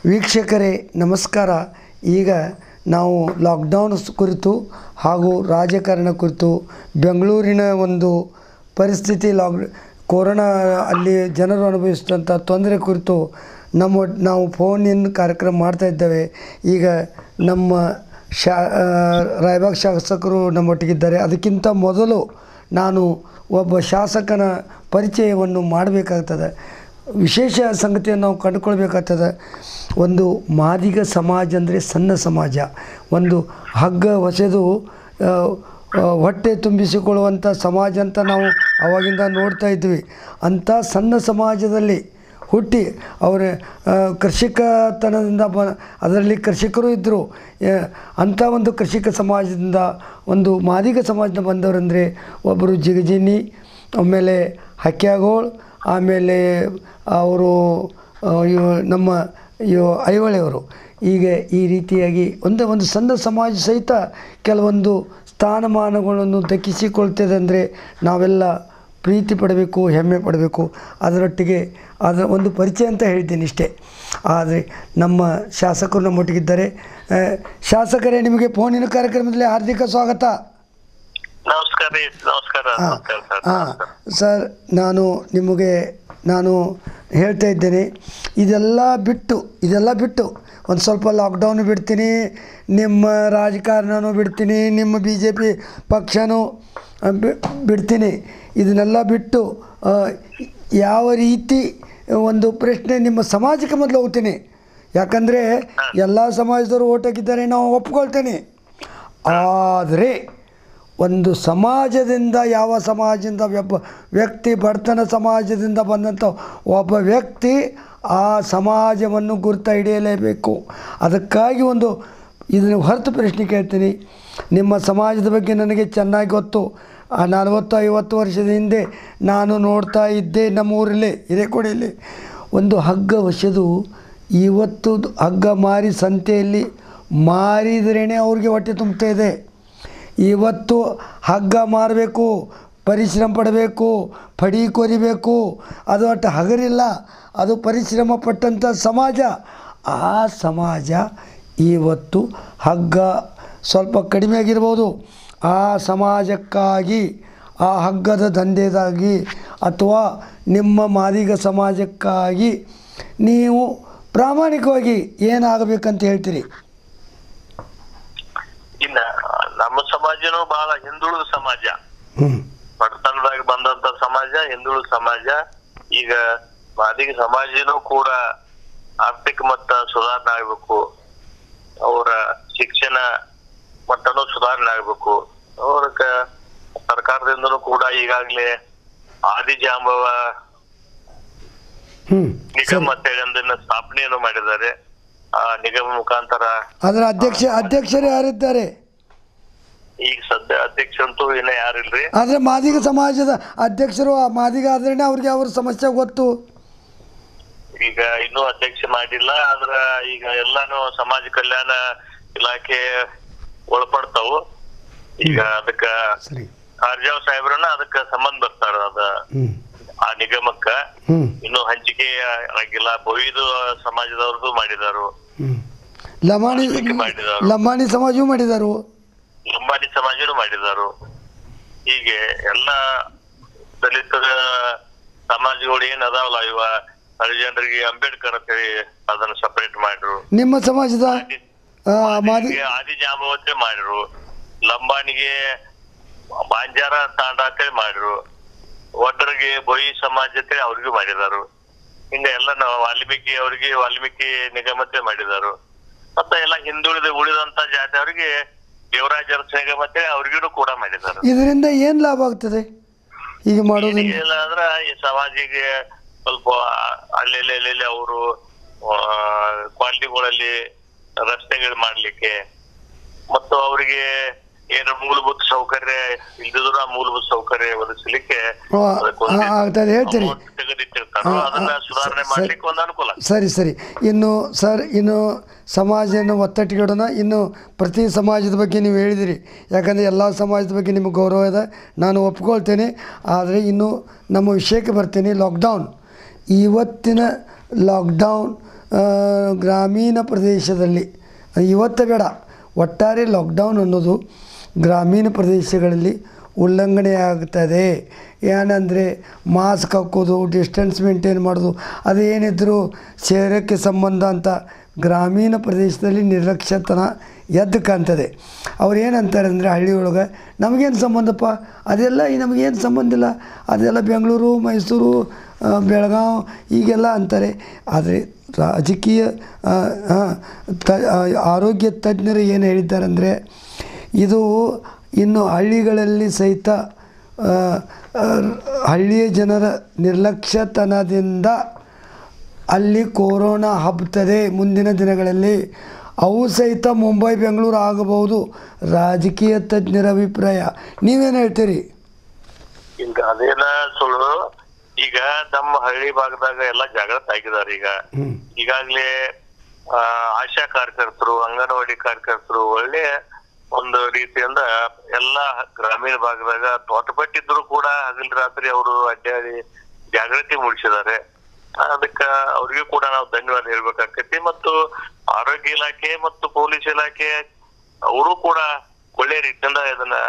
ವೀಕ್ಷಕರೇ ನಮಸ್ಕಾರ ಈಗ ನಾವು ಲಾಕ್ಡೌನ್ ಕುರಿತು ಹಾಗೂ ರಾಜಕಾರಣ ಕುರಿತು ಬೆಂಗಳೂರಿನ ಒಂದು ಪರಿಸ್ಥಿತಿ ಲಾಕ್ ಕೊರೋನಾ ಅಲ್ಲಿ ಜನರು ಅನುಭವಿಸಿದಂಥ ತೊಂದರೆ ಕುರಿತು ನಮ್ಮ ನಾವು ಫೋನಿನ ಕಾರ್ಯಕ್ರಮ ಮಾಡ್ತಾ ಇದ್ದೇವೆ ಈಗ ನಮ್ಮ ಶಾ ಆ, ರಾಯಬಾಗ್ ಶಾಸಕರು ನಮ್ಮೊಟ್ಟಿಗಿದ್ದಾರೆ ಅದಕ್ಕಿಂತ ಮೊದಲು ನಾನು ಒಬ್ಬ ಶಾಸಕನ ಪರಿಚಯವನ್ನು ಮಾಡಬೇಕಾಗ್ತದೆ ವಿಶೇಷ ಸಂಗತಿಯನ್ನು ನಾವು ಕಂಡುಕೊಳ್ಬೇಕಾಗ್ತದೆ ಒಂದು ಮಾದಿಗ ಸಮಾಜ ಅಂದರೆ ಸಣ್ಣ ಸಮಾಜ ಒಂದು ಹಗ್ಗ ಹೊಸೆದು ಆ, ಆ, ಹೊಟ್ಟೆ ತುಂಬಿಸಿಕೊಳ್ಳುವಂಥ ಸಮಾಜ ಅಂತ ನಾವು ಅವಾಗಿಂದ ನೋಡ್ತಾ ಇದ್ವಿ ಅಂಥ ಸಣ್ಣ ಸಮಾಜದಲ್ಲಿ ಹುಟ್ಟಿ ಅವರ ಆ, ಕೃಷಿಕತನದಿಂದ ಬ ಅದರಲ್ಲಿ ಕೃಷಿಕರು ಇದ್ದರು ಅಂಥ ಒಂದು ಕೃಷಿಕ ಸಮಾಜದಿಂದ ಒಂದು ಮಾದಿಗ ಸಮಾಜದಿಂದ ಬಂದವರಂದರೆ ಒಬ್ಬರು ಜಿಗಜಿನಿ ಆಮೇಲೆ ಹಕ್ಯಾಗೋಳ್ ಆಮೇಲೆ ಅವರು ಆ, ಇವ- ನಮ್ಮ ಇವ ಐಹೊಳೆಯವರು ಹೀಗೆ ಈ ರೀತಿಯಾಗಿ ಒಂದೇ ಒಂದು ಸಣ್ಣ ಸಮಾಜ ಸಹಿತ ಕೆಲವೊಂದು ಸ್ಥಾನಮಾನಗಳನ್ನು ದಕ್ಕಿಸಿಕೊಳ್ತದೆ ಅಂದರೆ ನಾವೆಲ್ಲ ಪ್ರೀತಿ ಪಡಬೇಕು ಹೆಮ್ಮೆ ಪಡಬೇಕು ಅದರೊಟ್ಟಿಗೆ ಅದರ ಒಂದು ಪರಿಚಯ ಅಂತ ಹೇಳ್ತೀನಿ ಇಷ್ಟೇ ಆದರೆ ನಮ್ಮ ಶಾಸಕರು ನಮ್ಮೊಟ್ಟಿಗಿದ್ದಾರೆ ಆ, ಶಾಸಕರೇ ನಿಮಗೆ ಫೋನಿನ ಕಾರ್ಯಕ್ರಮದಲ್ಲಿ ಹಾರ್ದಿಕ ಸ್ವಾಗತ ನಮಸ್ಕಾರ ರೀ ನಮಸ್ಕಾರ ಹಾಂ ನಮಸ್ಕಾರ ಸರ್ ಹಾಂ ಸರ್ ನಾನು ನಿಮಗೆ ನಾನು ಹೇಳ್ತಾ ಇದ್ದೇನೆ ಇದೆಲ್ಲ ಬಿಟ್ಟು ಇದೆಲ್ಲ ಬಿಟ್ಟು ಒಂದು ಸ್ವಲ್ಪ ಲಾಕ್ಡೌನ್ ಬಿಡ್ತೀನಿ ನಿಮ್ಮ ರಾಜಕಾರಣನೂ ಬಿಡ್ತೀನಿ ನಿಮ್ಮ ಬಿ ಜೆ ಪಿ ಪಕ್ಷನೂ ಆ, ಬಿ- ಬಿಡ್ತೀನಿ ಇದನ್ನೆಲ್ಲ ಬಿಟ್ಟು ಆ, ಯಾವ ರೀತಿ ಒಂದು ಪ್ರಶ್ನೆ ನಿಮ್ಮ ಸಮಾಜಕ್ಕೆ ಮೊದಲು ಹೋಗ್ತೀನಿ ಯಾಕಂದರೆ ಎಲ್ಲ ಸಮಾಜದವರು ಓಟ್ ಹಾಕಿದ್ದಾರೆ ನಾವು ಒಪ್ಕೊಳ್ತೇನೆ ಆದರೆ ಒಂದು ಸಮಾಜದಿಂದ ಯಾವ ಸಮಾಜದಿಂದ ಒಬ್ಬ ವ್ಯಕ್ತಿ ಬಡತನ ಸಮಾಜದಿಂದ ಬಂದಂಥ ಒಬ್ಬ ವ್ಯಕ್ತಿ ಆ ಸಮಾಜವನ್ನು ಗುರುತ ಹಿಡಿಯಲೇಬೇಕು ಅದಕ್ಕಾಗಿ ಒಂದು ಇದನ್ನು ಹೊರತು ಪ್ರಶ್ನೆ ಕೇಳ್ತೀನಿ ನಿಮ್ಮ ಸಮಾಜದ ಬಗ್ಗೆ ನನಗೆ ಚೆನ್ನಾಗಿ ಗೊತ್ತು ಆ ನಲವತ್ತು ಐವತ್ತು ವರ್ಷದ ಹಿಂದೆ ನಾನು ನೋಡ್ತಾ ಇದ್ದೆ ನಮ್ಮ ಊರಲ್ಲಿ ಹಿರೇಕೊಡಿಯಲ್ಲಿ ಒಂದು ಹಗ್ಗ ಹೊಸೆದು ಇವತ್ತು ಹಗ್ಗ ಮಾರಿ ಸಂತೆಯಲ್ಲಿ ಮಾರಿದ್ರೇ ಅವ್ರಿಗೆ ಹೊಟ್ಟೆ ತುಂಬ್ತಾ ಇದೆ ಇವತ್ತು ಹಗ್ಗ ಮಾರಬೇಕು ಪರಿಶ್ರಮ ಪಡಬೇಕು ಪಡಿ ಕೊರಿಬೇಕು ಅದು ಒಟ್ಟು ಹಗರಿಲ್ಲ ಅದು ಪರಿಶ್ರಮ ಪಟ್ಟಂಥ ಸಮಾಜ ಆ ಸಮಾಜ ಇವತ್ತು ಹಗ್ಗ ಸ್ವಲ್ಪ ಕಡಿಮೆ ಆಗಿರ್ಬೋದು ಆ ಸಮಾಜಕ್ಕಾಗಿ ಆ ಹಗ್ಗದ ದಂಧೆದಾಗಿ ಅಥವಾ ನಿಮ್ಮ ಮಾದಿಗ ಸಮಾಜಕ್ಕಾಗಿ ನೀವು ಪ್ರಾಮಾಣಿಕವಾಗಿ ಏನಾಗಬೇಕಂತ ಹೇಳ್ತೀರಿ ಇನ್ನ ನಮ್ಮ ಸಮಾಜನೂ ಬಹಳ ಹಿಂದುಳಿದ ಸಮಾಜ ಹ್ಞೂ ಬಡತನದಾಗ ಬಂದಂತ ಸಮಾಜ ಹಿಂದುಳಿದ ಸಮಾಜ ಈಗ ಮಾದಿಗ ಸಮಾಜನೂ ಕೂಡ ಆರ್ಥಿಕ ಮಟ್ಟ ಸುಧಾರಣೆ ಆಗ್ಬೇಕು ಅವರ ಶಿಕ್ಷಣ ಮಟ್ಟನೂ ಸುಧಾರಣೆ ಆಗ್ಬೇಕು ಅವ್ರ ಕ- ಸರ್ಕಾರದಿಂದನೂ ಕೂಡ ಈಗಾಗ್ಲೇ ಆದಿಜಾಂಬವ ಹ್ಞೂ ನಿಗಮ ಅಂತೇಳಿ ಒಂದನ್ನ ಸ್ಥಾಪನೆಯನ್ನು ಮಾಡಿದ್ದಾರೆ ಆ ನಿಗಮ ಮುಖಾಂತರ ಅದರ ಅಧ್ಯಕ್ಷ ಅಧ್ಯಕ್ಷರು ಯಾರಿದ್ದಾರೆ ಈಗ ಸದ್ಯ ಅಧ್ಯಕ್ಷರಂತೂ ಇನ್ನ ಯಾರಿಲ್ರಿ ಆದರೆ ಮಾದಿಗ ಸಮಾಜದ ಅಧ್ಯಕ್ಷರು ಆ ಮಾದಿಗ ಆದ್ರೇ ಅವ್ರಿಗೆ ಅವ್ರ ಸಮಸ್ಯೆ ಗೊತ್ತು ಈಗ ಇನ್ನೂ ಅಧ್ಯಕ್ಷ ಮಾಡಿಲ್ಲ ಆದ್ರ ಈಗ ಎಲ್ಲಾನು ಸಮಾಜ ಕಲ್ಯಾಣ ಇಲಾಖೆ ಒಳಪಡ್ತಾವು ಈಗ ಅದಕ್ಕ ಸರಿ ಕಾರ್ಜಾವ್ ಸಾಹೇಬ್ರನ್ನ ಅದಕ್ಕ ಸಂಬಂಧ ಬರ್ತಾರ ಅದ ಹ್ಞೂ ಆ ನಿಗಮಕ್ಕ ಹ್ಞೂ ಇನ್ನು ಹಂಚಿಕೆ ಆಗಿಲ್ಲ ಬೊಯ್ದು ಸಮಾಜದವ್ರದ್ದು ಮಾಡಿದಾರು ಹ್ಞೂ ಲಮಾಣಿ ಮಾಡಿದಾರು. ಲಂಬಾಣಿ ಸಮಾಜವೂ ಮಾಡಿದರು ಲಂಬಾಣಿ ಸಮಾಜನು ಮಾಡಿದಾರು ಹೀಗೆ ಎಲ್ಲ ದಲಿತರ ಸಮಾಜಗಳು ಏನ್ ಅದಾವಲ್ಲ ಇವ ಹರಿಜನರಿಗೆ ಅಂಬೇಡ್ಕರ್ ಅಂತೇಳಿ ಅದನ್ನ ಸಪರೇಟ್ ಮಾಡ್ರು ನಿಮ್ಮ ಸಮಾಜದ ಆ, ಮಾದಿ ಆದಿಗೆ ಆದಿ ಜಾಂಬವತೆ ಮಾಡಿರು ಲಂಬಾಣಿಗೆ ಬಾಂಜಾರ ತಾಂಡ ಅಂತೇಳಿ ಮಾಡಿರು ಒಡ್ಡರಿಗೆ ಬೊಯಿ ಸಮಾಜ ಅಂತೇಳಿ ಅವ್ರಿಗೂ ಮಾಡಿದಾರು ಹಿಂಗ ಎಲ್ಲ ನಾವು ವಾಲ್ಮೀಕಿ ಅವ್ರಿಗೆ ವಾಲ್ಮೀಕಿ ನಿಗಮತೆ ಮಾಡಿದಾರು ಮತ್ತೆ ಎಲ್ಲ ಹಿಂದುಳಿದ ಉಳಿದಂತ ಜಾತಿ ಅವರಿಗೆ ದೇವರಾಜ ಅರಸ ನಿಗಮ ಅಂತೇಳಿ ಅವ್ರಿಗೂ ಕೂಡ ಮಾಡಿದಾರು ಇದರಿಂದ ಏನು ಲಾಭ ಆಗ್ತದೆ ಹೀಗೆ ಮಾಡೋದ್ರಿಂದ ಏನಿಲ್ಲ ಅಂದ್ರ ಈ ಸಮಾಜಿಗೆ ಸ್ವಲ್ಪ ಅಲ್ಲಿ ಅಲ್ಲಿ ಅವರು ಕ್ವಾಲಿಟಿಗಳಲ್ಲಿ ರಸ್ತೆಗಳು ಮಾಡ್ಲಿಕ್ಕೆ ಮತ್ತು ಅವರಿಗೆ ಏನು ಮೂಲಭೂತ ಸೌಕರ್ಯ ಇಲ್ದಿದ್ರು ಆ ಮೂಲಭೂತ ಸೌಕರ್ಯ ಒದಗಿಸ್ಲಿಕ್ಕೆ ಆ, ಅದಕ್ಕೊಂದು ಆ, ಆಗ್ತದೆ ಹೇಳ್ತೀರಿ. amount ತೆಗೆದಿಟ್ಟಿರ್ತಾರೋ ಆ, ಆ, ಅದನ್ನ ಸುಧಾರಣೆ ಸರಿ. ಮಾಡ್ಲಿಕ್ಕೆ ಒಂದು ಅನುಕೂಲ ಸರಿ ಸರಿ ಇನ್ನು ಸರ್ ಇನ್ನು ಸಮಾಜವನ್ನು ಒತ್ತಟ್ಟಿಗಿಡೋಣ ಇನ್ನು ಪ್ರತಿ ಸಮಾಜದ ಬಗ್ಗೆ ನೀವು ಹೇಳಿದಿರಿ ಯಾಕಂದರೆ ಎಲ್ಲ ಸಮಾಜದ ಬಗ್ಗೆ ನಿಮಗೆ ಗೌರವ ಇದೆ ನಾನು ಒಪ್ಕೊಳ್ತೇನೆ ಆದರೆ ಇನ್ನು ನಮ್ಮ ವಿಷಯಕ್ಕೆ ಬರ್ತೀನಿ ಲಾಕ್ಡೌನ್ ಇವತ್ತಿನ ಲಾಕ್ಡೌನ್ ಆ, ಗ್ರಾಮೀಣ ಪ್ರದೇಶದಲ್ಲಿ ಇವತ್ತು ಬೇಡ ಒಟ್ಟಾರೆ ಲಾಕ್ಡೌನ್ ಅನ್ನೋದು ಗ್ರಾಮೀಣ ಪ್ರದೇಶಗಳಲ್ಲಿ ಉಲ್ಲಂಘನೆ ಆಗ್ತದೆ ಏನಂದರೆ ಮಾಸ್ಕ್ ಹಾಕೋದು ಡಿಸ್ಟೆನ್ಸ್ ಮೇಂಟೈನ್ ಮಾಡೋದು ಅದು ಏನಿದ್ರು ಶರೀರಕ್ಕೆ ಸಂಬಂಧ ಅಂತ ಗ್ರಾಮೀಣ ಪ್ರದೇಶದಲ್ಲಿ ನಿರ್ಲಕ್ಷ್ಯತನ ಎದ್ದು ಕಾಣ್ತದೆ ಅವ್ರು ಏನಂತಾರೆ ಅಂದರೆ ಹಳ್ಳಿ ಒಳಗೆ ನಮಗೇನು ಸಂಬಂಧಪ್ಪ ಅದೆಲ್ಲ ಈ ನಮಗೇನು ಸಂಬಂಧ ಇಲ್ಲ ಅದೆಲ್ಲ ಬೆಂಗಳೂರು ಮೈಸೂರು ಆ, ಬೆಳಗಾವ್ ಹೀಗೆಲ್ಲ ಅಂತಾರೆ ಆದರೆ ರಾಜಕೀಯ ಆ, ಆ, ತ ಆ, ಆರೋಗ್ಯ ತಜ್ಞರು ಏನು ಹೇಳಿದ್ದಾರೆ ಅಂದರೆ ಇದು ಇನ್ನು ಹಳ್ಳಿಗಳಲ್ಲಿ ಸಹಿತ ಆ, ಆ, ಹಳ್ಳಿಯ ಜನರ ನಿರ್ಲಕ್ಷ್ಯತನದಿಂದ ಅಲ್ಲಿ ಕೊರೋನಾ ಹಬ್ಬುತ್ತದೆ ಮುಂದಿನ ದಿನಗಳಲ್ಲಿ ಅವು ಸಹಿತ ಮುಂಬೈ ಬೆಂಗಳೂರು ಆಗಬಹುದು ರಾಜಕೀಯ ತಜ್ಞರ ಅಭಿಪ್ರಾಯ ನೀವೇನು ಹೇಳ್ತೀರಿ ಈಗ ಅದೇನ ಸುಳ್ಳು ಈಗ ನಮ್ಮ ಹಳ್ಳಿ ಭಾಗದಾಗ ಎಲ್ಲ ಜಾಗೃತ ಆಗಿದಾರೆ ಈಗ ಹ್ಞೂ ಈಗಾಗ್ಲೇ ಆ, ಆಶಾ ಕಾರ್ಯಕರ್ತರು ಅಂಗನವಾಡಿ ಕಾರ್ಯಕರ್ತರು ಒಳ್ಳೆ ಒಂದು ರೀತಿಯಿಂದ ಎಲ್ಲಾ ಗ್ರಾಮೀಣ ಭಾಗದಾಗ ತೋಟಪಟ್ಟಿದ್ರು ಕೂಡ ಹಗಲ್ ರಾತ್ರಿ ಅವರು ಅಡ್ಡಾಡಿ ಜಾಗೃತಿ ಮೂಡಿಸಿದ್ದಾರೆ ಅದಕ್ಕ ಅವ್ರಿಗೂ ಕೂಡ ನಾವು ಧನ್ಯವಾದ ಹೇಳ್ಬೇಕಾಗ್ತೈತಿ ಮತ್ತು ಆರೋಗ್ಯ ಇಲಾಖೆ ಮತ್ತು ಪೊಲೀಸ್ ಇಲಾಖೆ ಅವರು ಕೂಡ ಒಳ್ಳೆ ರೀತಿಯಿಂದ ಇದನ್ನ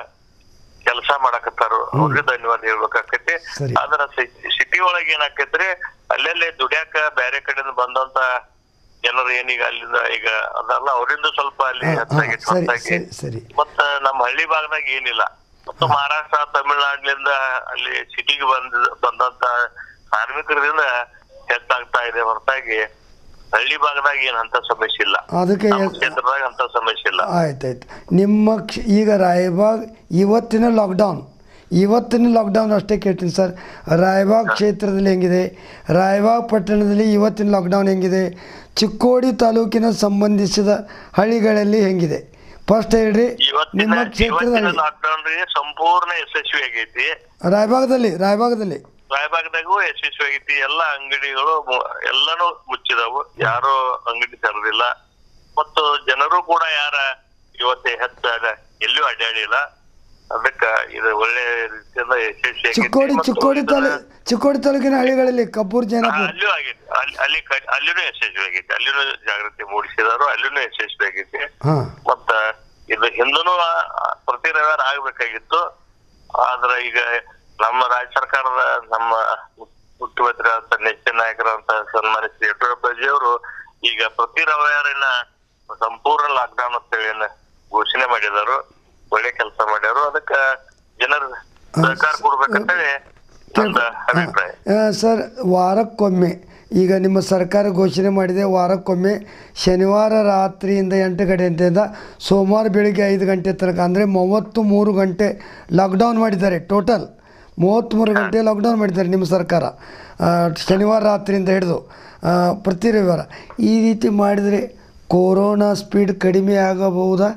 ಕೆಲಸ ಮಾಡಕತ್ತಾರು ಅವ್ರಿಗೆ ಧನ್ಯವಾದ ಹೇಳ್ಬೇಕಾಕೈತಿ ಸರಿ. ಆದ್ರ ಸಿಟಿ ಒಳಗೆ ಏನಾಕೈತ್ರಿ ಅಲ್ಲೆಲ್ಲೇ ದುಡ್ಯಾಕ ಬೇರೆ ಕಡೆಯಿಂದ ಬಂದಂತ ಜನರು ಏನೀಗ ಅಲ್ಲಿಂದ ಈಗ ಅದಲ್ಲ ಅವರಿಂದ ಸ್ವಲ್ಪ ಅಲ್ಲಿ ಹಾ, ಹಾ, ಹೆಚ್ಚಾಗಿ ಸರಿ ಹೊರತಾಗಿ ಸರಿ ಸರಿ ಮತ್ತ ನಮ್ಮ ಹಳ್ಳಿ ಭಾಗದಾಗ ಏನಿಲ್ಲ ಮತ್ತು ಮಹಾರಾಷ್ಟ್ರ ತಮಿಳ್ನಾಡಿನಿಂದ ಅಲ್ಲಿ ಸಿಟಿಗೆ ಬಂದ ಬಂದಂತ ಕಾರ್ಮಿಕರಿಂದ ಹೆಚ್ಚಾಗ್ತಾ ಇದೆ ಹೊರತಾಗಿ ಹಳ್ಳಿ ಭಾಗದಾಗ ಏನ್ ಅಂತ ಸಮಸ್ಯೆ ಇಲ್ಲ ಅದಕ್ಕೆ ನಮ್ಮ ಕ್ಷೇತ್ರದಾಗ ಅಂತ ಸಮಸ್ಯೆ ಇಲ್ಲ ಆಯ್ತಾಯ್ತು ನಿಮ್ಮ ಕ್ಷ ಈಗ ರಾಯಬಾಗ್ ಇವತ್ತಿನ ಲಾಕ್ಡೌನ್ ಇವತ್ತಿನ ಲಾಕ್ಡೌನ್ ಅಷ್ಟೇ ಕೇಳ್ತೀನಿ ಸರ್ ರಾಯಬಾಗ್ ಕ್ಷೇತ್ರದಲ್ಲಿ ಹೆಂಗಿದೆ ರಾಯಬಾಗ್ ಪಟ್ಟಣದಲ್ಲಿ ಇವತ್ತಿನ ಲಾಕ್ಡೌನ್ ಹೆಂಗಿದೆ ಚಿಕ್ಕೋಡಿ ತಾಲೂಕಿನ ಸಂಬಂಧಿಸಿದ ಹಳ್ಳಿಗಳಲ್ಲಿ ಹೆಂಗಿದೆ ಫಸ್ಟ್ ಹೇಳ್ರಿ ಇವತ್ತಿನ ನಿಮ್ಮ ಇವತ್ತಿನ ಕ್ಷೇತ್ರದಲ್ಲಿ ಲಾಕ್ಡೌನ್ ಸಂಪೂರ್ಣ ಯಶಸ್ವಿ ಆಗೈತಿ ರಾಯಬಾಗದಲ್ಲಿ ರಾಯಬಾಗದಲ್ಲಿ ರಾಯಬಾಗದಾಗೂ ಯಶಸ್ವಿ ಆಗೈತಿ ಎಲ್ಲಾ ಅಂಗಡಿಗಳು ಮು- ಎಲ್ಲಾನು ಮುಚ್ಚಿದವು ಯಾರು ಅಂಗಡಿ ತೆರೆದಿಲ್ಲ ಮತ್ತು ಜನರು ಕೂಡ ಯಾರ ಇವತ್ತೆ ಹೆಚ್ಚಾಗ ಎಲ್ಲಿಯೂ ಅಡ್ಡಾಡಿಲ್ಲ ಅದಕ್ಕ ಇದು ಒಳ್ಳೆ ರೀತಿಯಿಂದ ಯಶಸ್ವಿ ಆಗೈತಿ. ಚಿಕ್ಕೋಡಿ ಮತ್ತು ಚಿಕ್ಕೋಡಿ ಇದನ್ನ- ತಾಲೂ ಚಿಕ್ಕೋಡಿ ತಾಲೂಕಿನ ಹಳ್ಳಿಗಳಲ್ಲಿ ಕಬ್ಬೂರ್ ಆ, ಜೈನಾಪುರ ಅಲ್ಲಿಯೂ ಆಗೈತಿ ಅಲ್ಲಿ ಅಲ್ಲಿ ಕ- ಅಲ್ಲಿನೂ ಯಶಸ್ವಿ ಆಗೈತಿ ಅಲ್ಲಿನೂ ಜಾಗೃತಿ ಮೂಡಿಸಿದಾರು ಅಲ್ಲಿನೂ ಯಶಸ್ವಿ ಆಗೈತಿ ಹಾಂ ಮತ್ತ ಇದು ಹಿಂದೂ ಪ್ರತಿ ರವಿವಾರ ಆಗ್ಬೇಕಾಗಿತ್ತು ಆದ್ರ ಈಗ ನಮ್ಮ ರಾಜ್ಯ ಸರ್ಕಾರದ ನಮ್ಮ ಮುಖ್ಯಮಂತ್ರಿ ಅಂತ ನೆಚ್ಚಿನ ನಾಯಕರಂತ ಸನ್ಮಾನಿತ ಶ್ರೀ ಯಡಿಯೂರಪ್ಪಾಜಿ ಅವರು ಈಗ ಪ್ರತಿ ರವಿವಾರಿನ ಸಂಪೂರ್ಣ ಲಾಕ್ಡೌನ್ ಅಂತ ಹೇಳಿ ಘೋಷಣೆ ಮಾಡಿದಾರು ಒಳ್ಳೆ ಕೆಲಸ ಮಾಡ್ಯಾರು ಅದಕ್ಕ ಜನರ ಸಹಕಾರ ಕೊಡ್ಬೇಕಂತೇಳಿ ನನ್ನ ಅಭಿಪ್ರಾಯ ಆ, ಸರ್ ವಾರಕ್ಕೊಮ್ಮೆ ಈಗ ನಿಮ್ಮ ಸರ್ಕಾರ ಘೋಷಣೆ ಮಾಡಿದೆ ವಾರಕ್ಕೊಮ್ಮೆ ಶನಿವಾರ ರಾತ್ರಿಯಿಂದ ಎಂಟು ಗಂಟೆಯಿಂದ ಸೋಮವಾರ ಬೆಳಿಗ್ಗೆ ಐದು ಗಂಟೆ ತನಕ ಅಂದರೆ ಮೂವತ್ತು ಮೂರು ಗಂಟೆ ಲಾಕ್ಡೌನ್ ಮಾಡಿದ್ದಾರೆ ಟೋಟಲ್ ಮೂವತ್ತ್ಮೂರು ಗಂಟೆ ಲಾಕ್ಡೌನ್ ಮಾಡಿದ್ದಾರೆ ನಿಮ್ಮ ಸರ್ಕಾರ ಆ, ಶನಿವಾರ ರಾತ್ರಿಯಿಂದ ಹಿಡಿದು ಆ, ಪ್ರತಿ ರವಿವಾರ ಈ ರೀತಿ ಮಾಡಿದರೆ ಕೊರೋನಾ ಸ್ಪೀಡ್ ಕಡಿಮೆ ಆಗಬಹುದಾ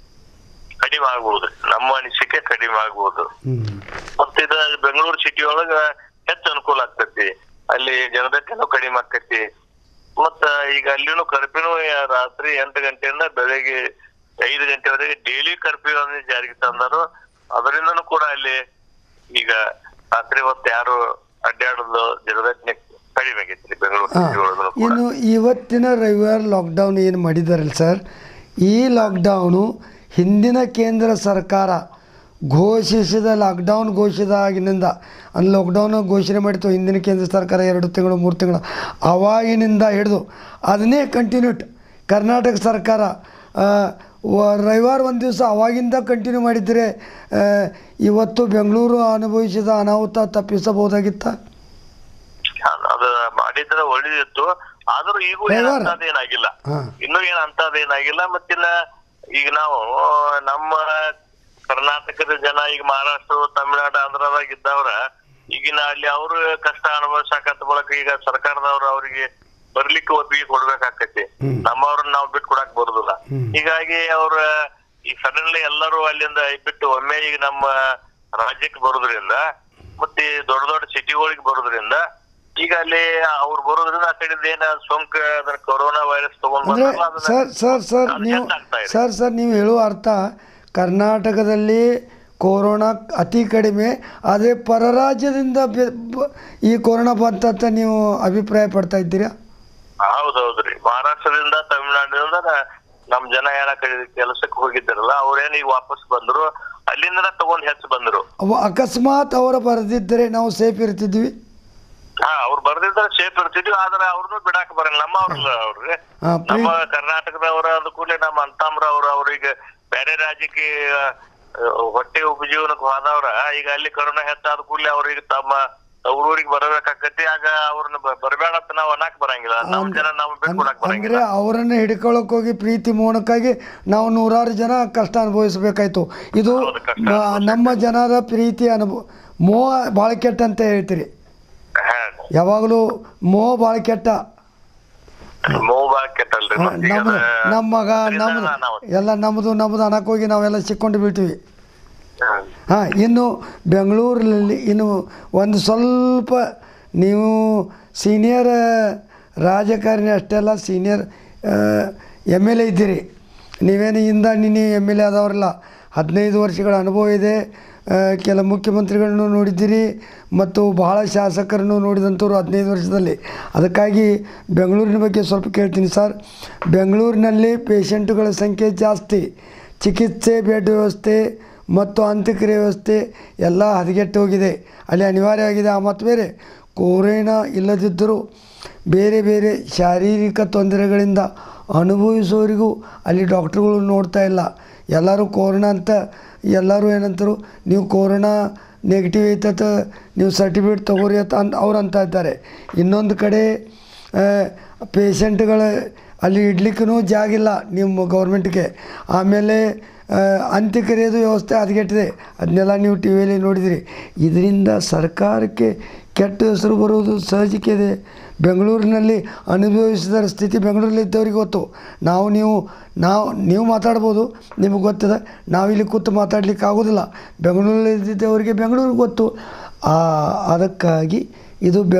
ಕಡಿಮೆ ಆಗ್ಬಹುದು ನಮ್ಮ ಅನಿಸಿಕೆ ಕಡಿಮೆ ಆಗ್ಬಹುದು ಹ್ಞೂ ಮತ್ತ ಇದ ಬೆಂಗಳೂರು ಸಿಟಿ ಒಳಗ ಹೆಚ್ಚು ಅನುಕೂಲ ಆಗ್ತೈತಿ ಅಲ್ಲಿ ಜನದಟ್ಟೆನೂ ಕಡಿಮೆ ಆಕೈತಿ ಮತ್ತ ಈಗ ಅಲ್ಲಿನೂ ಕರ್ಫ್ಯೂನು ರಾತ್ರಿ ಎಂಟು ಗಂಟೆಯಿಂದ ಬೆಳಿಗ್ಗೆ ಐದು ಗಂಟೆವರೆಗೆ ಡೈಲಿ ಕರ್ಫ್ಯೂ ಅನ್ನು ಜಾರಿಗೆ ತಂದರು ಅದರಿಂದನೂ ಕೂಡ ಅಲ್ಲಿ ಈಗ ರಾತ್ರಿ ಹೊತ್ತು ಯಾರು ಅಡ್ಡಾಡೋದು ಜನದಟ್ಟಣೆ ಕಡಿಮೆ ಆಗೈತಿ ಬೆಂಗಳೂರು ಹಾಂ ಸಿಟಿ ಒಳಗೂ ಕೂಡ ಇನ್ನು ಇವತ್ತಿನ ರವಿವಾರ ಲಾಕ್ಡೌನ್ ಏನು ಮಾಡಿದಾರಲ್ಲ ಸರ್ ಈ ಲಾಕ್ಡೌನು ಹಿಂದಿನ ಕೇಂದ್ರ ಸರ್ಕಾರ ಘೋಷಿಸಿದ ಲಾಕ್ಡೌನ್ ಘೋಷಿತ ಆಗಿನಿಂದ ಅಲ್ಲಿ ಲಾಕ್ಡೌನ್ ಘೋಷಣೆ ಮಾಡಿತ್ತು ಹಿಂದಿನ ಕೇಂದ್ರ ಸರ್ಕಾರ ಎರಡು ತಿಂಗಳು ಮೂರು ತಿಂಗಳು ಅವಾಗಿನಿಂದ ಹಿಡಿದು ಅದನ್ನೇ ಕಂಟಿನ್ಯೂಟ್ ಕರ್ನಾಟಕ ಸರ್ಕಾರ ಆ, ವ- ರವಿವಾರ ಒಂದು ದಿವಸ ಅವಾಗಿಂದ ಕಂಟಿನ್ಯೂ ಮಾಡಿದರೆ ಆ, ಇವತ್ತು ಬೆಂಗಳೂರು ಅನುಭವಿಸಿದ ಅನಾಹುತ ತಪ್ಪಿಸಬಹುದಾಗಿತ್ತಾ ಅದು ಮಾಡಿದ್ರೆ ಒಳ್ಳೇದಿತ್ತು ಆದ್ರೂ ಈಗೂ ಏನ್ ರವಿವಾರ. ಅಂತದೇನಾಗಿಲ್ಲ ಹಾಂ ಇನ್ನೂ ಏನ್ ಅಂತದೇನಾಗಿಲ್ಲ ಮತ್ತಿನ್ನ ಈಗ ನಾವು ನಮ್ಮ ಕರ್ನಾಟಕದ ಜನ ಈಗ ಮಹಾರಾಷ್ಟ್ರ ತಮಿಳ್ನಾಡು ಆಂಧ್ರದಾಗ ಇದ್ದವ್ರ ಈಗಿನ ಅಲ್ಲಿ ಅವ್ರು ಕಷ್ಟ ಅನುಭವಿಸಕತ್ತ ಬಳಕ ಈಗ ಸರ್ಕಾರದವ್ರು ಅವ್ರಿಗೆ ಬರ್ಲಿಕ್ಕೆ ಒಪ್ಪಿಗೆ ಕೊಡ್ಬೇಕಾಕತಿ ಹ್ಮ್. ನಮ್ಮವ್ರನ್ನ ನಾವು ಬಿಟ್ಟು ಕೊಡಕ್ ಬರುದಿಲ್ಲ ಹ್ಮ್. ಹೀಗಾಗಿ ಅವ್ರ ಈ ಸಡನ್ಲಿ ಎಲ್ಲರೂ ಅಲ್ಲಿಂದ ಬಿಟ್ಟು ಒಮ್ಮೆ ಈಗ ನಮ್ಮ ರಾಜ್ಯಕ್ಕೆ ಬರೋದ್ರಿಂದ ಮತ್ತೆ ಈ ದೊಡ್ಡ ದೊಡ್ಡ ಸಿಟಿಗಳಿಗೆ ಬರೋದ್ರಿಂದ ಈಗ ಅಲ್ಲಿ ಅವ್ರು ಬರೋದ್ರಿಂದ ಆ ಕಡೆಯಿಂದ ಏನ ಸೋಂಕು ಅದನ್ನ ಕೊರೋನಾ ವೈರಸ್ ತಗೊಂಡ್ ಅಂದರೆ ಬಂದ್ರಲ್ಲ ಅದನ್ನ ಸರ್ ಸರ್ ಸರ್ ಅದು ನೀವು ಹೆಚ್ಚಾಗ್ತಾ ಇದೆ. ಸರ್ ಸರ್ ನೀವು ಹೇಳುವ ಅರ್ಥ ಕರ್ನಾಟಕದಲ್ಲಿ ಕೊರೋನಾ ಅತಿ ಕಡಿಮೆ ಆದರೆ ಪರರಾಜ್ಯದಿಂದ ಬೆ- ಬ- ಈ ಕೊರೋನಾ ಬಂತಂತ ನೀವು ಅಭಿಪ್ರಾಯ ಪಡ್ತಾ ಇದ್ದೀರಾ ಹೌದು ಹೌದೌದ್ರಿ ಮಹಾರಾಷ್ಟ್ರದಿಂದ ತಮಿಳ್ನಾಡಿನಿಂದ ನ- ನಮ್ ಜನ ಏನ ಕೆಲಸಕ್ಕೆ ಹೋಗಿದ್ದಾರಲ್ಲ ಅವ್ರೇನ್ ಈಗ ವಾಪಸ್ ಬಂದ್ರು ಅಲ್ಲಿಂದ ತಗೊಂಡ್ ಹೆಚ್ಚು ಬಂದ್ರು ಅವ ಅಕಸ್ಮಾತ್ ಅವರ ಬರೆದಿದ್ದರೆ ನಾವು ಸೇಫ್ ಇರ್ತಿದ್ವಿ ಹಾ ಅವ್ರು ಬರ್ದಿದ್ರೆ ಸೇಫ್ ಇರ್ತಿದ್ವಿ ಆದ್ರೆ ಅವ್ರನ್ನೂ ಬಿಡಾಕ್ ಬರಲ್ಲ ನಮ್ಮ ಅವ್ರಲ್ಲ ಅವ್ರಿಗೆ ಹಾ, ಪ್ರೀ- ನಮ್ಮ ಕರ್ನಾಟಕದವರ ಅಂದ ಕೂಡಲೇ ನಮ್ಮ ಅಂತಾಮ್ರ ಅವ್ರ ಅವ್ರಿಗೆ ಬೇರೆ ರಾಜ್ಯಕ್ಕೆ ಆ, ಹೊಟ್ಟೆ ಉಪಜೀವನಕ್ಕೆ ಹೋದವ್ರ ಈಗ ಅಲ್ಲಿ ಕರೋನಾ ಹೆಚ್ಚಾದ ಕೂಡಲೇ ಅವ್ರಿಗೆ ತಮ್ಮ ಊರಿಗೆ ಬರಬೇಕಾಕತಿ ಆಗ ಅವ್ರನ್ನ ಬ- ಬರ್ಬೇಡ ಅಂತ ನಾವ್ ಅನ್ನಕ್ ಬರಂಗಿಲ್ಲ ನಮ್ ಜನ ನಾವು ಬಿಟ್ಕೊಡಕ್ ಅಂದರೆ ಬರಂಗಿಲ್ಲ ಅವರನ್ನು ಹಿಡ್ಕೊಳ್ಳೋಕೆ ಹೋಗಿ ಪ್ರೀತಿ ಮೋಹನಕ್ಕಾಗಿ ನಾವು ನೂರಾರು ಜನ ಕಷ್ಟ ಅನುಭವಿಸಬೇಕಾಯ್ತು ಇದು ಹೌದು, ಕಷ್ಟ ಮ- ನಮ್ಮ ಜನರ ಪ್ರೀತಿ ಅನುಭವ ಮೋಹ ಭಾಳ ಕೆಟ್ಟ ಅಂತ ಹೇಳ್ತೀರಿ ಹಾ ಯಾವಾಗಲೂ ಮೋಹ ಭಾಳ ಕೆಟ್ಟ ಮೂವ್ ಕೆಟ್ಟಲ್ರಿ ಹ, ಮತ್ತೀಗ ನಮ್ಮ ಅದ- ನಮ್ಮ ಮಗ ಇದನ್ನ ನಮ್ಮದು ನಾವು- ಎಲ್ಲ ನಮ್ಮದು ನಮ್ಮದು ಅನ್ನಕ್ಕೆ ಹೋಗಿ ನಾವೆಲ್ಲ ಸಿಕ್ಕೊಂಡು ಬೀಳ್ತೀವಿ ಹಾ. ಹಾಂ ಇನ್ನು ಬೆಂಗಳೂರಿನಲ್ಲಿ ಇನ್ನು ಒಂದು ಸ್ವಲ್ಪ ನೀವು ಸೀನಿಯರ್ ರಾಜಕಾರಣಿ ಅಷ್ಟೇ ಅಲ್ಲ ಸೀನಿಯರ್ ಎಮ್ ಎಲ್ ಎ ಇದ್ದೀರಿ ನೀವೇನು ಇಂದ ನಿನ್ನೆ ಎಮ್ ಎಲ್ ಎ ಆದವರಲ್ಲ ಹದಿನೈದು ವರ್ಷಗಳ ಅನುಭವ ಇದೆ ಆ, ಕೆಲ ಮುಖ್ಯಮಂತ್ರಿಗಳನ್ನು ನೋಡಿದ್ದೀರಿ ಮತ್ತು ಬಹಳ ಶಾಸಕರನ್ನು ನೋಡಿದಂಥವ್ರು ಹದಿನೈದು ವರ್ಷದಲ್ಲಿ ಅದಕ್ಕಾಗಿ ಬೆಂಗಳೂರಿನ ಬಗ್ಗೆ ಸ್ವಲ್ಪ ಕೇಳ್ತೀನಿ ಸರ್ ಬೆಂಗಳೂರಿನಲ್ಲಿ ಪೇಷಂಟುಗಳ ಸಂಖ್ಯೆ ಜಾಸ್ತಿ ಚಿಕಿತ್ಸೆ ಬೆಡ್ ವ್ಯವಸ್ಥೆ ಮತ್ತು ಅಂತ್ಯಕ್ರಿಯೆ ವ್ಯವಸ್ಥೆ ಎಲ್ಲ ಹದಗೆಟ್ಟು ಹೋಗಿದೆ ಅಲ್ಲಿ ಅನಿವಾರ್ಯವಾಗಿದೆ ಆ ಮತ್ತು ಬೇರೆ ಕೊರೋನಾ ಇಲ್ಲದಿದ್ದರೂ ಬೇರೆ ಬೇರೆ ಶಾರೀರಿಕ ತೊಂದರೆಗಳಿಂದ ಅನುಭವಿಸೋರಿಗೂ ಅಲ್ಲಿ ಡಾಕ್ಟ್ರುಗಳು ನೋಡ್ತಾ ಇಲ್ಲ ಎಲ್ಲರೂ ಕೊರೋನಾ ಅಂತ ಎಲ್ಲರೂ ಏನಂತಾರೆ ನೀವು ಕೊರೋನಾ ನೆಗೆಟಿವ್ ಐತತ ನೀವು ಸರ್ಟಿಫಿಕೇಟ್ ತಗೋರಿ ಅಂತ ಅಂತ ಅವ್ರು ಅಂತ ಇದ್ದಾರೆ ಇನ್ನೊಂದು ಕಡೆ ಪೇಷಂಟ್ಗಳ ಅಲ್ಲಿ ಇಡ್ಲಿಕ್ಕೂ ಜಾಗಿಲ್ಲ ನಿಮ್ಮ ಗೌರ್ಮೆಂಟ್ಗೆ ಆಮೇಲೆ ಆ, ಅಂತ್ಯಕ್ರಿಯೆದು ವ್ಯವಸ್ಥೆ ಹದಗೆಟ್ಟಿದೆ ಅದನ್ನೆಲ್ಲ ನೀವು ಟಿ ವಿಯಲ್ಲಿ ನೋಡಿದಿರಿ ಇದರಿಂದ ಸರ್ಕಾರಕ್ಕೆ ಕೆಟ್ಟ ಹೆಸರು ಬರುವುದು ಸಹಜಿಕೆ ಇದೆ ಬೆಂಗಳೂರಿನಲ್ಲಿ ಅನುಭವಿಸಿದ ಸ್ಥಿತಿ ಬೆಂಗಳೂರಲ್ಲಿ ಇದ್ದವ್ರಿಗೆ ಗೊತ್ತು ನಾವು ನೀವು ನಾವು ನೀವು ಮಾತಾಡ್ಬೋದು ನಿಮಗೆ ಗೊತ್ತಿದೆ ನಾವಿಲ್ಲಿ ಕೂತು ಮಾತಾಡ್ಲಿಕ್ಕೆ ಆಗೋದಿಲ್ಲ ಬೆಂಗಳೂರಲ್ಲಿ ಇದ್ದಿದ್ದವರಿಗೆ ಬೆಂಗಳೂರಿಗೆ ಗೊತ್ತು ಆ, ಅದಕ್ಕಾಗಿ ಇದು ಬೆ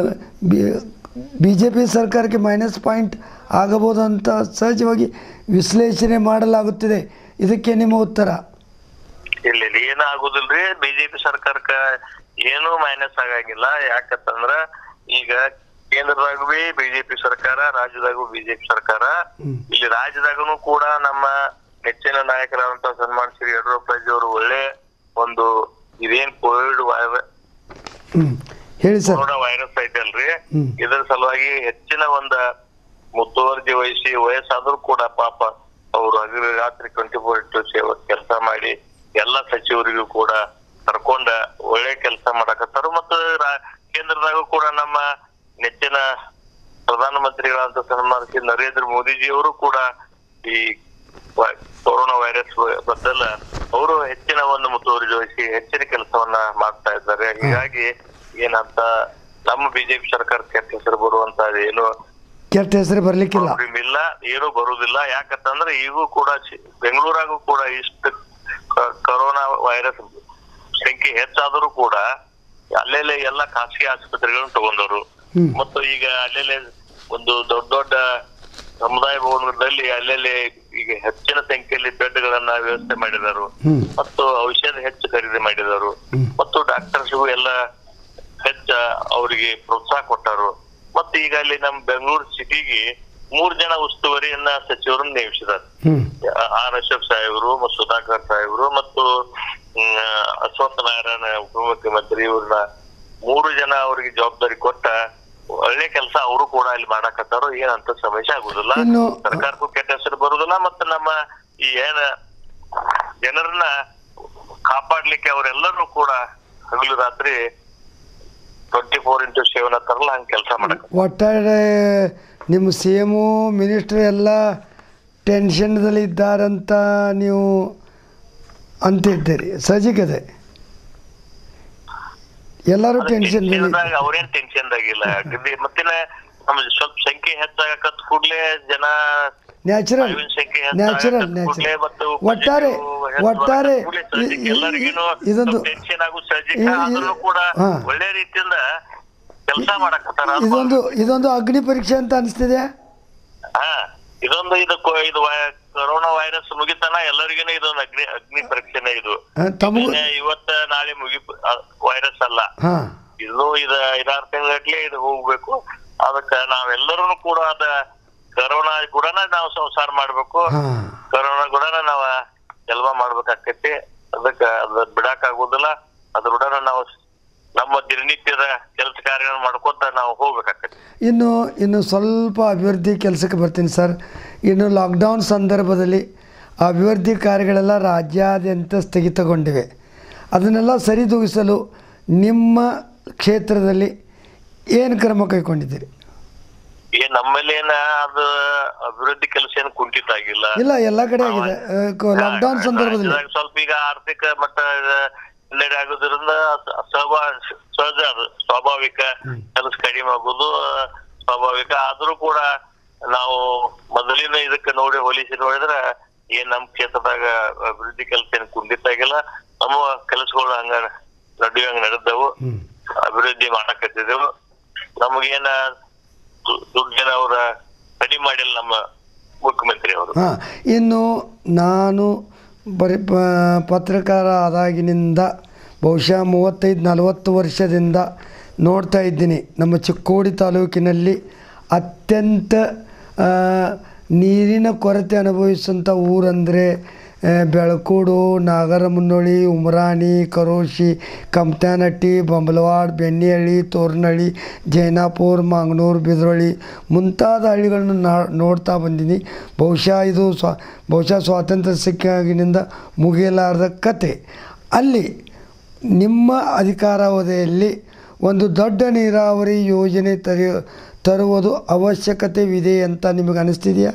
ಬಿ ಜೆ ಪಿ ಸರ್ಕಾರಕ್ಕೆ ಮೈನಸ್ ಪಾಯಿಂಟ್ ಆಗಬಹುದು ಅಂತ ಸಹಜವಾಗಿ ವಿಶ್ಲೇಷಣೆ ಮಾಡಲಾಗುತ್ತಿದೆ ಇದಕ್ಕೆ ನಿಮ್ಮ ಉತ್ತರ ಇಲ್ಲ ಇಲ್ಲ ಏನು ಆಗುದಿಲ್ರಿ ಬಿಜೆಪಿ ಸರ್ಕಾರಕ್ಕ ಏನು ಮೈನಸ್ ಆಗಂಗಿಲ್ಲ ಯಾಕಂತಂದ್ರ ಈಗ ಕೇಂದ್ರದಾಗೂ ಬಿ ಬಿಜೆಪಿ ಸರ್ಕಾರ ರಾಜ್ಯದಾಗೂ ಬಿಜೆಪಿ ಸರ್ಕಾರ ಇಲ್ಲಿ ರಾಜ್ಯದಾಗನು ಕೂಡ ನಮ್ಮ ನೆಚ್ಚಿನ ನಾಯಕರಾದಂತ ಸನ್ಮಾನ್ ಶ್ರೀ ಯಡಿಯೂರಪ್ಪಾಜಿ ಅವರು ಒಳ್ಳೆ ಒಂದು ಇದೇನ್ ಕೋವಿಡ್ ವೈರಸ್ ಹ್ಞೂ ಹೇಳಿ ಸರ್ ಕೊರೋನಾ ವೈರಸ್ ಐತಲ್ರಿ ಹ್ಮ್. ಇದರ ಸಲುವಾಗಿ ಹೆಚ್ಚಿನ ಒಂದ ಮುತುವರ್ಜಿ ವಹಿಸಿ ವಯಸ್ಸಾದ್ರೂ ಕೂಡ ಪಾಪ ಅವರು ಹಗಲು ರಾತ್ರಿ ಟ್ವೆಂಟಿ ಫೋರ್ ಇಂಟು ಸೇವತ್ ಕೆಲಸ ಮಾಡಿ ಎಲ್ಲಾ ಸಚಿವರಿಗೂ ಕೂಡ ಕರ್ಕೊಂಡ ಒಳ್ಳೆ ಕೆಲಸ ಮಾಡಕತ್ತಾರ ಮತ್ತು ರಾ- ಕೇಂದ್ರದಾಗೂ ಕೂಡ ನಮ್ಮ ನೆಚ್ಚಿನ ಪ್ರಧಾನಮಂತ್ರಿಗಳಂತ ಸನ್ಮಾನ ಶ್ರೀ ನರೇಂದ್ರ ಮೋದಿಜಿಯವರು ಕೂಡ ಈ ವ- ಕೊರೋನಾ ವೈರಸ್ ಬದ್ದಲ್ಲ ಅವರು ಹೆಚ್ಚಿನ ಒಂದು ಮುತುವರ್ಜಿ ವಹಿಸಿ ಹೆಚ್ಚಿನ ಕೆಲಸವನ್ನ ಮಾಡ್ತಾ ಇದ್ದಾರೆ ಹೀಗಾಗಿ ಏನಂತ ನಮ್ಮ ಬಿಜೆಪಿ ಸರ್ಕಾರ ಕೆಟ್ಟ ಹೆಸರು ಬರುವಂತ ಏನು ಕೆಟ್ಟ ಹೆಸರು ಬರಲಿಕ್ಕಿಲ್ಲ ಪ್ರಾಬ್ಲಮ್ ಇಲ್ಲ ಏನು ಬರುದಿಲ್ಲ ಯಾಕಂತಂದ್ರೆ ಈಗೂ ಕೂಡ ಚಿ- ಬೆಂಗಳೂರಾಗೂ ಕೂಡ ಇಷ್ಟು ಕ- ಕರೋನಾ ವೈರಸ್ ಸಂಖ್ಯೆ ಹೆಚ್ಚಾದರೂ ಕೂಡ ಅಲ್ಲೆಲ್ಲೇ ಎಲ್ಲ ಖಾಸಗಿ ಆಸ್ಪತ್ರೆಗಳನ್ನು ತಗೊಂಡವರು ಹ್ಮ್. ಮತ್ತು ಈಗ ಅಲ್ಲೆಲ್ಲೇ ಒಂದು ದೊಡ್ಡ ದೊಡ್ಡ ಸಮುದಾಯ ಭವನದಲ್ಲಿ ಅಲ್ಲೆಲ್ಲೇ ಈಗ ಹೆಚ್ಚಿನ ಸಂಖ್ಯೆಯಲ್ಲಿ ಬೆಡ್ಗಳನ್ನ ವ್ಯವಸ್ಥೆ ಮಾಡಿದರು ಹ್ಮ್. ಮತ್ತು ಔಷಧ ಹೆಚ್ಚು ಖರೀದಿ ಮಾಡಿದರು ಹ್ಮ್. ಮತ್ತು ಡಾಕ್ಟರ್ಸ್ಗೂ ಎಲ್ಲ ಹೆಚ್ಚ ಅವರಿಗೆ ಪ್ರೋತ್ಸಾಹ ಕೊಟ್ಟರು ಮತ್ತು ಈಗ ಅಲ್ಲಿ ನಮ್ಮ ಬೆಂಗಳೂರು ಸಿಟಿಗೆ ಮೂರ್ ಜನ ಉಸ್ತುವಾರಿಯನ್ನ ಸಚಿವರನ್ನು ನೇಮಿಸಿದ್ದಾರೆ ಹ್ಞೂ ಆರ್ ಅಶೋಕ್ ಸಾಹೇಬರು ಮತ್ತು ಸುಧಾಕರ್ ಸಾಹೇಬರು ಮತ್ತು ಹ್ಮ್, ಅಶ್ವತ್ಥ ನಾರಾಯಣ ಉಪಮುಖ್ಯಮಂತ್ರಿ ಇವ್ರನ್ನ ಮೂರು ಜನ ಅವರಿಗೆ ಜವಾಬ್ದಾರಿ ಕೊಟ್ಟ ಒಳ್ಳೆ ಕೆಲಸ ಅವರು ಕೂಡ ಇಲ್ಲಿ ಮಾಡಾಕತ್ತಾರೋ ಏನಂತ ಸಮಸ್ಯೆ ಆಗುದಿಲ್ಲ ಇನ್ನು- ಸರ್ಕಾರಕ್ಕೂ ಕೆಟ್ಟ ಹೆಸರು ಬರುದಿಲ್ಲ ಮತ್ತು ನಮ್ಮ ಈ ಏನ ಜನರನ್ನ ಕಾಪಾಡ್ಲಿಕ್ಕೆ ಅವರೆಲ್ಲರೂ ಕೂಡ ಹಗಲು ರಾತ್ರಿ ಟ್ವೆಂಟಿ ಫೋರ್ ಇಂಟು ಸೆವೆನ್ ಹತ್ತಾರಲ್ಲ ಹಂಗೆ ಕೆಲಸ ಮಾಡಕ್ ಒಟ್ಟಾರೆ ನಿಮ್ಮ ಸಿ ಎಮು ಮಿನಿಸ್ಟ್ರ್ ಎಲ್ಲ ಟೆನ್ಷನ್ದಲ್ಲಿ ಇದ್ದಾರಂತ ನೀವು ಅಂತಿದ್ದೀರಿ ಸಹಜಿಕತೆ ಎಲ್ಲರೂ ಟೆನ್ಷನ್ದಲ್ಲಿ ಟೆನ್ಷನ್ದಾಗ ಅವ್ರೇನ್ ಟೆನ್ಷನ್ದಾಗಿಲ್ಲ ಮತ್ತಿನ ನಮ್ ಸ್ವಲ್ಪ ಸಂಖ್ಯೆ ಹೆಚ್ಚಾಗಕತ್ ಕೂಡ್ಲೆ ಜನ ನ್ಯಾಚುರಲ್ ಸಾವಿನ ಸಂಖ್ಯೆ ನ್ಯಾಚುರಲ್ ಹೆಚ್ಚಾಗಕತ್ ಕೂಡ್ಲೆ ನ್ಯಾಚುರಲ್ ಮತ್ತು ಒಟ್ಟಾರೆ positive ಒಟ್ಟಾರೆ ಹೆಚ್ಚು ಕೂಡ್ಲೆ ಸಹಜಿಕ ಇ- ಇ- ಎಲ್ಲರಿಗೂನು ಇದೊಂದು ಟೆನ್ಷನ್ ಆಗು ಸಹಜಿಕ ಇ- ಇ- ಆದ್ರೂ ಕೂಡ ಹಾ. ಒಳ್ಳೆ ರೀತಿಯಿಂದ ಕೆಲಸ ಮಾಡಕತ್ತಾರ ಅದು ಇದೊಂದು ಇದೊಂದು ಅಗ್ನಿ ಪರೀಕ್ಷೆ ಅಂತ ಅನಿಸ್ತಿದೆ ಹಾ ಇದೊಂದು ಇದು ಕೊ- ಇದು ವೈ- ಕೊರೋನಾ ವೈರಸ್ ಮುಗಿತನ ಎಲ್ಲರಿಗೂ ಇದೊಂದು ಅಗ್ನಿ ಅಗ್ನಿ ಪರೀಕ್ಷೆನೇ ಇದು ತಮಗೂ ಇನ್ನ ಇವತ್ತ ನಾಳೆ ಮುಗಿ ವೈರಸ್ ಅಲ್ಲ ಹಾಂ ಇದು ಇದ ಐದಾರು ತಿಂಗಳಗಟ್ಲೆ ಇದು ಹೋಗ್ಬೇಕು ಅದಕ್ಕ ನಾವೆಲ್ಲರೂ ಕೂಡ ಅದ ಕರೋನಾ ಕೂಡ ನಾವು ಸಂಸಾರ ಮಾಡ್ಬೇಕು ಹಾಂ ಕರೋನಾ ಕೂಡ ನಾವ ಕೆಲ್ವ ಮಾಡ್ಬೇಕಾಕೈತಿ ಅದಕ್ಕ ಅದ ಬಿಡಾಕ್ ಆಗುದಿಲ್ಲ ಅದ್ರ ಕೂಡ ನಾವು ನಮ್ಮ ದಿನನಿತ್ಯದ ಕೆಲಸ ಕಾರ್ಯಗಳನ್ನ ಮಾಡ್ಕೊತ ನಾವು ಹೋಗ್ಬೇಕಾಕೈತಿ ಇನ್ನು ಇನ್ನು ಸ್ವಲ್ಪ ಅಭಿವೃದ್ಧಿ ಕೆಲಸಕ್ಕೆ ಬರ್ತೀನಿ ಸರ್ ಇನ್ನು ಲಾಕ್ಡೌನ್ ಸಂದರ್ಭದಲ್ಲಿ ಅಭಿವೃದ್ಧಿ ಕಾರ್ಯಗಳೆಲ್ಲ ರಾಜ್ಯಾದ್ಯಂತ ಸ್ಥಗಿತಗೊಂಡಿವೆ ಅದನ್ನೆಲ್ಲ ಸರಿದೂಗಿಸಲು ನಿಮ್ಮ ಕ್ಷೇತ್ರದಲ್ಲಿ ಏನು ಕ್ರಮ ಕೈಗೊಂಡಿದ್ದೀರಿ ಏನ್ ನಮ್ಮಲ್ಲಿ ಏನ ಅದು ಅಭಿವೃದ್ಧಿ ಕೆಲಸ ಏನು ಕುಂಠಿತ ಆಗಿಲ್ಲ ಇಲ್ಲ ಎಲ್ಲ ಕಡೆ ಆಗಿದೆ ಲಾಕ್ಡೌನ್ ಸಂದರ್ಭದಲ್ಲಿ ರಾಜ್ಯದಾಗ ಸ್ವಲ್ಪ ಈಗ ಆರ್ಥಿಕ ಮಟ್ಟ ಹಿನ್ನಡೆ ಆಗೋದ್ರಿಂದ ಸ- ಸ್ವಾಭಾ ಸಹಜ ಅದು ಸ್ವಾಭಾವಿಕ ಕೆಲಸ ಕಡಿಮೆ ಆಗೋದು ಸ್ವಾಭಾವಿಕ ಆದ್ರೂ ಕೂಡ ನಾವು ಮೊದಲಿನ ಇದಕ್ಕೆ ನೋಡಿ ಹೋಲಿಸಿ ನೋಡಿದ್ರೆ ಏನ್ ನಮ್ ಕ್ಷೇತ್ರದಾಗ ಅಭಿವೃದ್ಧಿ ಕೆಲಸ ಏನು ಕುಂಠಿತ ಆಗಿಲ್ಲ ನಮ್ಮ ಕೆಲಸಗಳು ಹಂಗ ನಡೆಯುವಂಗ ನಡೆದವು ಹ್ಮ್. ಅಭಿವೃದ್ಧಿ ಮಾಡಕತ್ತಿದ್ದೆವು ನಮಗೇನ ದು- ದುಡ್ಡೇನ ಅವ್ರ ಕಡಿಮೆ ಮಾಡಿಲ್ಲ ನಮ್ಮ ಮುಖ್ಯಮಂತ್ರಿ ಅವರು ಹಾಂ ಇನ್ನು ನಾನು ಬರೀ ಪ- ಪತ್ರಕಾರ ಆದಾಗಿನಿಂದ ಬಹುಶಃ ಮೂವತ್ತೈದು ನಲವತ್ತು ವರ್ಷದಿಂದ ನೋಡ್ತಾ ಇದ್ದೀನಿ ನಮ್ಮ ಚಿಕ್ಕೋಡಿ ತಾಲೂಕಿನಲ್ಲಿ ಅತ್ಯಂತ ಆ, ನೀರಿನ ಕೊರತೆ ಅನುಭವಿಸುವಂಥ ಊರಂದರೆ ಆ, ಬೆಳಕೂಡು ನಾಗರಮುನ್ನೋಳಿ ಉಮರಾಣಿ ಕರೋಶಿ ಕಮ್ತಾನಟ್ಟಿ ಬೊಂಬಲವಾಡ್ ಬೆಣ್ಣಿಹಳ್ಳಿ ತೋರ್ನಹಳ್ಳಿ ಜೈನಾಪುರ ಮಾಂಗನೂರು ಬಿದ್ರೊಳ್ಳಿ ಮುಂತಾದ ಹಳ್ಳಿಗಳನ್ನು ನಾ ನೋಡ್ತಾ ಬಂದೀನಿ ಬಹುಶಃ ಇದು ಸ್ವಾ ಬಹುಶಃ ಸ್ವಾತಂತ್ರ್ಯ ಸಿಕ್ಕಾಗಿನಿಂದ ಮುಗಿಯಲಾರದ ಕತೆ ಅಲ್ಲಿ ನಿಮ್ಮ ಅಧಿಕಾರಾವಧಿಯಲ್ಲಿ ಒಂದು ದೊಡ್ಡ ನೀರಾವರಿ ಯೋಜನೆ ತರಿ ತರುವುದು ಅವಶ್ಯಕತೆವಿದೆ ಅಂತ ನಿಮಗೆ ಅನಿಸ್ತಿದೆಯಾ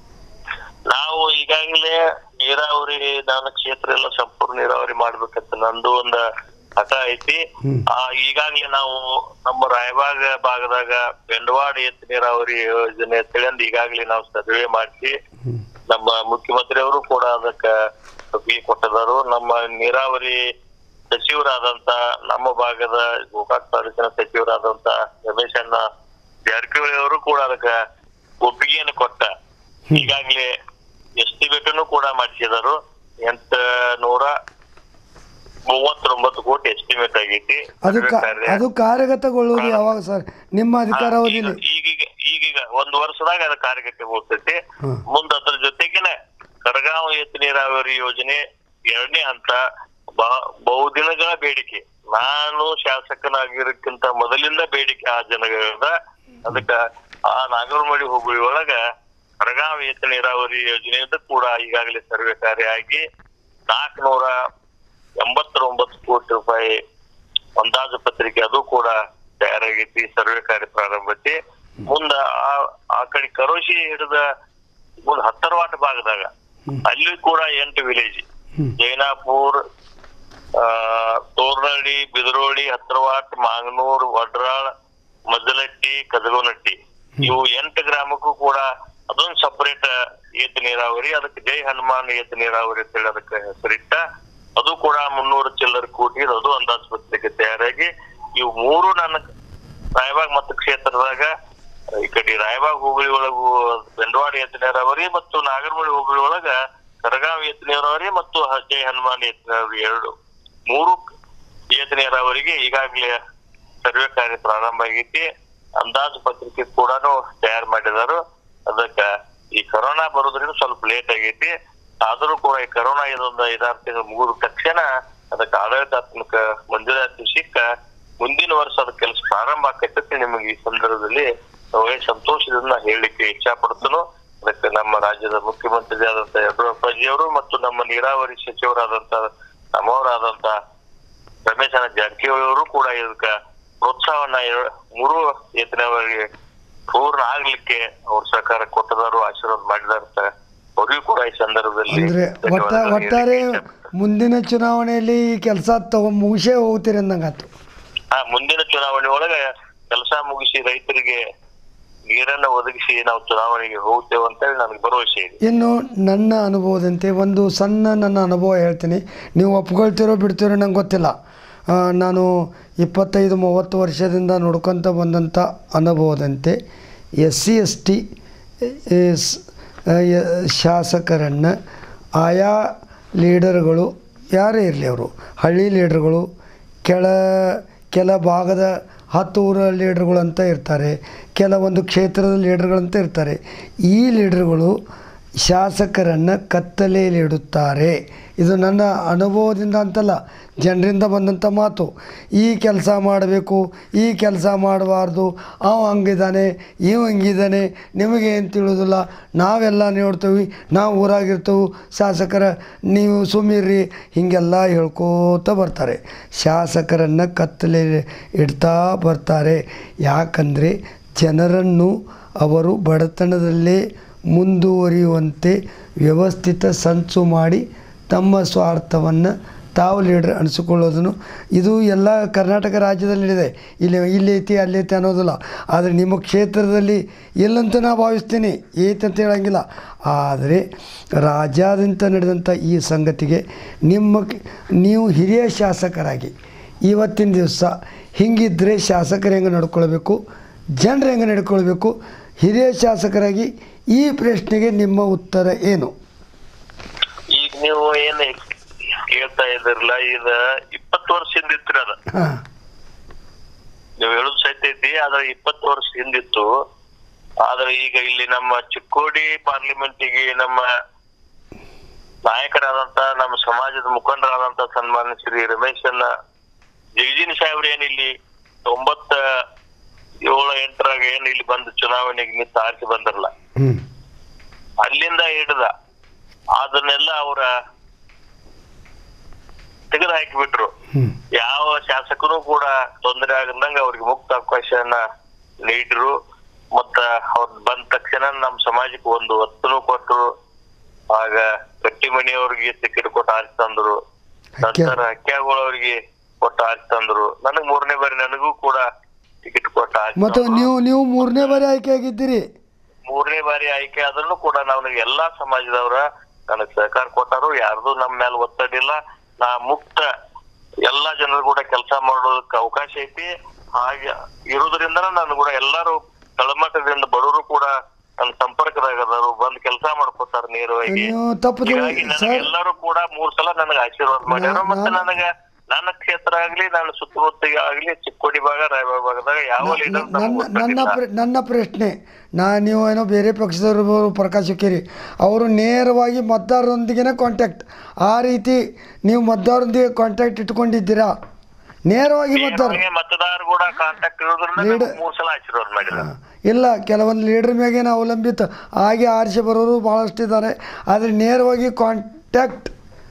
ನಾವು ಈಗಾಗಲೇ ನೀರಾವರಿ ನನ್ನ ಕ್ಷೇತ್ರ ಎಲ್ಲ ಸಂಪೂರ್ಣ ನೀರಾವರಿ ಮಾಡ್ಬೇಕಂತ ನಂದು ಒಂದ ಹಠ ಐತಿ ಹ್ಮ್. ಆ ಈಗಾಗಲೇ ನಾವು ನಮ್ಮ ರಾಯಬಾಗ ಭಾಗದಾಗ ಬೆಂಡವಾಡ ಎತ್ತು ನೀರಾವರಿ ಯೋಜನೆ ಅಂತೇಳಿ ಈಗಾಗಲೇ ನಾವು ಸರ್ವೆ ಮಾಡಿಸಿ ನಮ್ಮ ಮುಖ್ಯಮಂತ್ರಿ ಅವರು ಕೂಡ ಅದಕ್ಕ ಒಪ್ಪಿಗೆ ಕೊಟ್ಟಿದ್ದಾರೆ ನಮ್ಮ ನೀರಾವರಿ ಸಚಿವರಾದಂತ ನಮ್ಮ ಭಾಗದ ಗೋಕಾಕ್ ತಾಲೂಕಿನ ಸಚಿವರಾದಂತ ರಮೇಶ್ ಅಣ್ಣ ಜಾರಕಿಹೊಳಿ ಅವರು ಕೂಡ ಅದಕ್ಕ ಒಪ್ಪಿಗೆಯನ್ನು ಕೊಟ್ಟ ಈಗಾಗಲೇ ಎಸ್ಟಿಮೇಟನು ಕೂಡ ಮಾಡಿಸಿದರು ಎಂಟ ನೂರ ಮೂವತ್ತೊಂಬತ್ತು ಕೋಟಿ ಎಸ್ಟಿಮೇಟ್ ಆಗೈತಿ ಅದು ಕ ಕಾರ್ಯ- ಅದು ಕಾರ್ಯಗತಗೊಳ್ಳುವುದು ಯಾವಾಗ ಸರ್ ನಿಮ್ಮ ಅಧಿಕಾರಾವಧಿಯಲ್ಲಿ ಈಗ- ಈಗೀಗ ಈಗೀಗ ಒಂದು ವರ್ಷದಾಗ ಅದು ಕಾರ್ಯಗತ ಹೋಗ್ತೈತಿ ಹ್ಮ್. ಮುಂದ ಅದ್ರ ಜೊತೆಗೇನೆ ಕರಗಾಂವ ಎತ್ತು ನೀರಾವರಿ ಯೋಜನೆ ಎರಡನೇ ಹಂತ ಬಹ- ಬಹುದಿನಗಳ ಬೇಡಿಕೆ ನಾನು ಶಾಸಕನಾಗಿರೋಕ್ಕಿಂತ ಮೊದಲಿಂದ ಬೇಡಿಕೆ ಆ ಜನಗಳದ ಅದಕ್ಕ ಆ ನಾಗರಮಡಿ ಹೋಬಳಿ ಒಳಗ ಕರಗಾಂವ ಎತ್ತು ನೀರಾವರಿ ಯೋಜನೆಯಿಂದ ಕೂಡ ಈಗಾಗಲೇ ಸರ್ವೆ ಕಾರ್ಯ ಆಗಿ ನಾಲ್ಕನೂರ ಎಂಬತ್ತೊಂಬತ್ತು ಕೋಟಿ ರೂಪಾಯಿ ಅಂದಾಜು ಪತ್ರಿಕೆ ಅದು ಕೂಡ ತಯಾರಾಗೈತಿ ಸರ್ವೆ ಕಾರ್ಯ ಪ್ರಾರಂಭ ಐತಿ ಮುಂದ ಆ ಆ ಕಡೆ ಕರೋಶಿ ಹಿಡಿದ ಮುಂದ ಹತ್ತರವಾಟ ಭಾಗದಾಗ ಅಲ್ಲಿ ಕೂಡ ಎಂಟು ವಿಲೇಜ್ ಹ್ಮ್. ಜೈನಾಪುರ್ ಆ ತೋರ್ನಹಳ್ಳಿ ಬಿದರೋಳಿ ಹತ್ರವಾಟ್ ಮಾಂಗನೂರ್ ವಡ್ರಾಳ್ ಮದ್ದಲಟ್ಟಿ ಕದಗೋನಟ್ಟಿ ಇವು ಎಂಟು ಗ್ರಾಮಕ್ಕೂ ಕೂಡ ಅದೊಂದು ಸಪರೇಟ್ ಏತ ನೀರಾವರಿ ಅದಕ್ಕೆ ಜೈ ಹನುಮಾನ್ ಏತ ನೀರಾವರಿ ಅಂತೇಳಿ ಅದಕ್ಕೆ ಹೆಸರಿಟ್ಟ ಅದು ಕೂಡ ಮುನ್ನೂರು ಚಿಲ್ಲರ್ ಕೋಟಿ ಅದು ಅಂದಾಜು ಪತ್ರಿಕೆ ತಯಾರಾಗಿ ಇವು ಮೂರು ನನ್ನ ರಾಯಬಾಗ್ ಮತ್ತು ಕ್ಷೇತ್ರದಾಗ ಈ ಕಡೆ ರಾಯಬಾಗ್ ಹೋಬಳಿ ಒಳಗು ಬೆಂಡವಾಡ ಏತ ನೀರಾವರಿ ಮತ್ತು ನಾಗರಮುಳಿ ಹೋಬಳಿ ಒಳಗ ಕರಗಾಂವ್ ಏತ ನೀರಾವರಿ ಮತ್ತು ಹ- ಜೈ ಹನುಮಾನ್ ಏತ ನೀರಾವರಿ ಎರಡು ಮೂರು ಏತ ನೀರಾವರಿಗೆ ಈಗಾಗಲೇ ಸರ್ವೆ ಕಾರ್ಯ ಪ್ರಾರಂಭ ಆಗೈತಿ ಅಂದಾಜು ಪತ್ರಿಕೆ ಕೂಡ ತಯಾರು ಮಾಡಿದಾರು ಅದಕ್ಕ ಈ ಕರೋನಾ ಬರೋದ್ರಿಂದ ಸ್ವಲ್ಪ ಲೇಟ್ ಆಗೈತಿ ಆದ್ರೂ ಕೂಡ ಈ ಕರೋನಾ ಇದೊಂದು ಐದಾರು ತಿಂಗಳು ಮುಗಿದ ತಕ್ಷಣ ಅದಕ್ಕೆ ಆಡಳಿತಾತ್ಮಕ ಮಂಜೂರಾತಿ ಸಿಕ್ಕ ಮುಂದಿನ ವರ್ಷ ಅದ ಕೆಲಸ ಪ್ರಾರಂಭ ಆಕೈತಿ ನಿಮಗೆ ಈ ಸಂದರ್ಭದಲ್ಲಿ ಒಳ್ಳೆ ಸಂತೋಷದಿಂದ ಹೇಳಲಿಕ್ಕೆ ಇಚ್ಛಾ ಪಡ್ತನು ಅದಕ್ಕೆ ನಮ್ಮ ರಾಜ್ಯದ ಮುಖ್ಯಮಂತ್ರಿ ಆದಂತ ಯಡಿಯೂರಪ್ಪಾಜಿ ಅವರು ಮತ್ತು ನಮ್ಮ ನೀರಾವರಿ ಸಚಿವರಾದಂತ ನಮ್ಮವರಾದಂತ ರಮೇಶ್ ಅಣ್ಣ ಜಾರಕಿಹೊಳಿ ಅವರು ಕೂಡ ಇದಕ್ಕ ಪ್ರೋತ್ಸಾಹವನ್ನ ಎ- ಮೂರು ಯತ್ನವರಿಗೆ ಪೂರ್ಣ ಆಗ್ಲಿಕ್ಕೆ ಅವ್ರ ಸಹಕಾರ ಕೊಟ್ಟದಾರು ಆಶೀರ್ವಾದ ಮಾಡಿದಾರ ಅಂತ ಅವ್ರಿಗೂ ಕೂಡ ಈ ಸಂದರ್ಭದಲ್ಲಿ ಅಂದರೆ ಒಟ್ಟ ಧನ್ಯವಾದಗಳು ಒಟ್ಟಾರೆ ಹೇಳಲಿಕ್ಕೆ ಇಷ್ಟಪಡ್ತೀನಿ. ಮುಂದಿನ ಚುನಾವಣೆಯಲ್ಲಿ ಈ ಕೆಲಸ ತಗೊ ಮುಗಿಸೇ ಹೋಗ್ತೀರಿ ಅಂದಂಗಾತು ಹಾ ಮುಂದಿನ ಚುನಾವಣೆ ಒಳಗ ಕೆಲಸ ಮುಗಿಸಿ ರೈತರಿಗೆ ನೀರನ್ನ ಒದಗಿಸಿ ನಾವು ಚುನಾವಣೆಗೆ ಹೋಗ್ತೇವೆ ಅಂತ ಹೇಳಿ ನನಗೆ ಭರವಸೆ ಇದೆ ಇನ್ನು ನನ್ನ ಅನುಭವದಂತೆ ಒಂದು ಸಣ್ಣ ನನ್ನ ಅನುಭವ ಹೇಳ್ತೀನಿ ನೀವು ಒಪ್ಕೊಳ್ತಿರೋ ಬಿಡ್ತಿರೋ ನಂಗೆ ಗೊತ್ತಿಲ್ಲ ಆ, ನಾನು ಇಪ್ಪತ್ತೈದು ಮೂವತ್ತು ವರ್ಷದಿಂದ ನೋಡ್ಕೊತ ಬಂದಂಥ ಅನುಭವದಂತೆ ಎಸ್ ಸಿ ಎಸ್ ಟಿ ಶಾಸಕರನ್ನು ಆಯಾ ಲೀಡರ್ಗಳು ಯಾರೇ ಇರಲಿ ಅವರು ಹಳ್ಳಿ ಲೀಡರ್ಗಳು ಕೆಳ ಕೆಲ ಭಾಗದ ಹತ್ತು ಊರ ಲೀಡರ್ಗಳು ಅಂತ ಇರ್ತಾರೆ ಕೆಲವೊಂದು ಕ್ಷೇತ್ರದ ಲೀಡರ್ಗಳಂತ ಇರ್ತಾರೆ ಈ ಲೀಡರ್ಗಳು ಶಾಸಕರನ್ನು ಕತ್ತಲೆಯಲ್ಲಿಡುತ್ತಾರೆ ಇದು ನನ್ನ ಅನುಭವದಿಂದ ಅಂತಲ್ಲ ಜನರಿಂದ ಬಂದಂಥ ಮಾತು ಈ ಕೆಲಸ ಮಾಡಬೇಕು ಈ ಕೆಲಸ ಮಾಡಬಾರ್ದು ಅವ ಹಂಗಿದ್ದಾನೆ ಇವ ಹಂಗಿದ್ದಾನೆ ನಿಮಗೆ ಏನು ತಿಳಿಯೋದಿಲ್ಲ ನಾವೆಲ್ಲ ನೋಡ್ತೀವಿ ನಾವು ಊರಾಗಿರ್ತೇವೆ ಶಾಸಕರ ನೀವು ಸುಮ್ಮಿರ್ರಿ ಹೀಗೆಲ್ಲ ಹೇಳ್ಕೋತ ಬರ್ತಾರೆ ಶಾಸಕರನ್ನು ಕತ್ತಲೆ ಇಡ್ತಾ ಬರ್ತಾರೆ ಯಾಕಂದರೆ ಜನರನ್ನು ಅವರು ಬಡತನದಲ್ಲೇ ಮುಂದುವರಿಯುವಂತೆ ವ್ಯವಸ್ಥಿತ ಸಂಚು ಮಾಡಿ ತಮ್ಮ ಸ್ವಾರ್ಥವನ್ನು ತಾವು ಲೀಡರ್ ಅನಿಸಿಕೊಳ್ಳೋದನ್ನು ಇದು ಎಲ್ಲ ಕರ್ನಾಟಕ ರಾಜ್ಯದಲ್ಲಿದೆ ಇಲ್ಲಿ ಇಲ್ಲಿ ಐತಿ ಅಲ್ಲಿ ಐತಿ ಅನ್ನೋದಿಲ್ಲ ಆದರೆ ನಿಮ್ಮ ಕ್ಷೇತ್ರದಲ್ಲಿ ಇಲ್ಲಂತ ನಾ ಭಾವಿಸ್ತೀನಿ ಐತಿ ಅಂತ ಹೇಳಂಗಿಲ್ಲ ಆದರೆ ರಾಜ್ಯಾದ್ಯಂತ ನಡೆದಂಥ ಈ ಸಂಗತಿಗೆ ನಿಮ್ಮ ನೀವು ಹಿರಿಯ ಶಾಸಕರಾಗಿ ಇವತ್ತಿನ ದಿವಸ ಹಿಂಗಿದ್ದರೆ ಶಾಸಕರು ಹೆಂಗೆ ನಡ್ಕೊಳ್ಬೇಕು ಜನರು ಹೆಂಗೆ ನಡ್ಕೊಳ್ಬೇಕು ಹಿರಿಯ ಶಾಸಕರಾಗಿ ಈ ಪ್ರಶ್ನೆಗೆ ನಿಮ್ಮ ಉತ್ತರ ಏನು ಈಗ ನೀವು ಏನ್ ಕೇಳ್ತಾ ಇದ್ರಲ್ಲ ಇದ ಇಪ್ಪತ್ತು ವರ್ಷ ಹಿಂದಿತ್ತು ಅದ ಹಾಂ ನೀವು ಹೇಳುದು ಸಹಿತ ಐತಿ ಆದ್ರೆ ಇಪ್ಪತ್ತು ವರ್ಷ ಹಿಂದಿತ್ತು ಆದ್ರೆ ಈಗ ಇಲ್ಲಿ ನಮ್ಮ ಚಿಕ್ಕೋಡಿ ಪಾರ್ಲಿಮೆಂಟಿಗೆ ನಮ್ಮ ನಾಯಕರಾದಂತ ನಮ್ಮ ಸಮಾಜದ ಮುಖಂಡರಾದಂತ ಸನ್ಮಾನ್ಯ ಶ್ರೀ ರಮೇಶನ್ನ ಜಗಜೀನ್ ಸಾಹೇಬ್ರು ಏನ್ ಇಲ್ಲಿ ಒಂಬತ್ತ ಏಳು ಎಂಟರಾಗ ಏನ್ ಇಲ್ಲಿ ಬಂದು ಚುನಾವಣೆಗೆ ನಿಂತು ಆರಿಸಿ ಬಂದ್ರಲ್ಲ ಹ್ಞೂ ಅಲ್ಲಿಂದ ಹಿಡ್ದ ಅದನ್ನೆಲ್ಲ ಅವರ ತೆಗೆದು ಹಾಕಿಬಿಟ್ರು ಹ್ಞೂ ಯಾವ ಶಾಸಕರು ಕೂಡ ತೊಂದರೆ ಆಗದಂಗ ಅವ್ರಿಗೆ ಮುಕ್ತ ಅವಕಾಶನ ನೀಡಿರು ಮತ್ತ ಅವ್ರ ಬಂದ ತಕ್ಷಣ ನಮ್ ಸಮಾಜಕ್ಕೆ ಒಂದು ಒತ್ತನು ಕೊಟ್ಟರು ಆಗ ಗಟ್ಟಿಮಣಿ ಅವ್ರಿಗೆ ಟಿಕೆಟ್ ಕೊಟ್ಟು ಆರಿಸಿ ತಂದ್ರು ನಂತರ ಹಕ್ಯಾಗಳವ್ರಿಗೆ ಕೊಟ್ಟು ಆರಿಸಿ ತಂದ್ರು ನನಗ್ ಮೂರನೇ ಬಾರಿ ನನಗೂ ಕೂಡ ಟಿಕೆಟ್ ಕೊಟ್ಟು ಆರಿಸಿ ಮತ್ತು ತಂದ್ರು. ನೀವು ನೀವು ಮೂರನೇ ಬಾರಿ ಆಯ್ಕೆ ಆಗಿದ್ದೀರಿ ಮೂರನೇ ಬಾರಿ ಆಯ್ಕೆ ಆದ್ರೂ ಕೂಡ ನಾವು ಎಲ್ಲಾ ಸಮಾಜದವರ ನನಗ್ ಸಹಕಾರ ಕೊಟ್ಟಾರು ಯಾರ್ದು ನಮ್ ಮೇಲೆ ಒತ್ತಡಿಲ್ಲ ನಾ ಮುಕ್ತ ಎಲ್ಲಾ ಜನರು ಕೂಡ ಕೆಲಸ ಮಾಡೋದಕ್ಕೆ ಅವಕಾಶ ಐತಿ ಹಾಗೆ ಇರುವುದರಿಂದ ನಾನು ಕೂಡ ಎಲ್ಲಾರು ತಳಮಟ್ಟದಿಂದ ಬಡವರು ಕೂಡ ನನ್ನ ಸಂಪರ್ಕದಾಗ ಅದಾರು ಬಂದ್ ಕೆಲಸ ಮಾಡ್ಕೊತಾರ ನೇರವಾಗಿ ನೀವು ತಪ್ಪು ತಿಳಿ- ಹೀಗಾಗಿ ನನಗೆ ಸರ್ ಎಲ್ಲರೂ ಕೂಡ ಮೂರ್ ಸಲ ನನಗೆ ಆಶೀರ್ವಾದ ಮಾಡ್ಯಾರ ನಾ- ಮತ್ತೆ ನಾನು- ನನಗ ನನ್ನ ಕ್ಷೇತ್ರ ಆಗ್ಲಿ ನನ್ನ ಸುತ್ತಮುತ್ತಿಗೆ ಆಗ್ಲಿ ಚಿಕ್ಕೋಡಿ ಭಾಗ ರಾಯಬಾಗ ಭಾಗದಾಗ ಯಾವ ನ- ಲೀಡರ್ ನ- ನನ್ನ ನನ್ನ ಪ್ರ ನನ್ನ ಪ್ರಶ್ನೆ ನಾ ನೀವು ಏನೋ ಬೇರೆ ಪಕ್ಷದವರು ಪ್ರಕಾಶ್ ಹುಕ್ಕೇರಿ ಅವರು ನೇರವಾಗಿ ಮತದಾರರೊಂದಿಗೆ ಕಾಂಟ್ಯಾಕ್ಟ್ ಆ ರೀತಿ ನೀವು ಮತದಾರರೊಂದಿಗೆ ಕಾಂಟ್ಯಾಕ್ಟ್ ಇಟ್ಕೊಂಡಿದ್ದೀರಾ ನೇರವಾಗಿ ಮತದಾರ ನೇರವಾಗಿ ಮತದಾರ ಕೂಡ ಕಾಂಟ್ಯಾಕ್ಟ್ ಇರೋದ್ರಿಂದ Leader- ನಮ್ಗೆ ಮೂರ್ ಸಲ ಆಶೀರ್ವಾದ ಮಾಡಿಲ್ಲ ಇಲ್ಲ ಕೆಲವೊಂದು ಲೀಡ್ರ್ ಮೇಗೇನು ಅವಲಂಬಿತ ಹಾಗೆ ಆರಿಸಿ ಬರೋರು ಭಾಳಷ್ಟು ಇದ್ದಾರೆ ಆದರೆ ನೇರವಾಗಿ ಕಾಂಟ್ಯಾಕ್ಟ್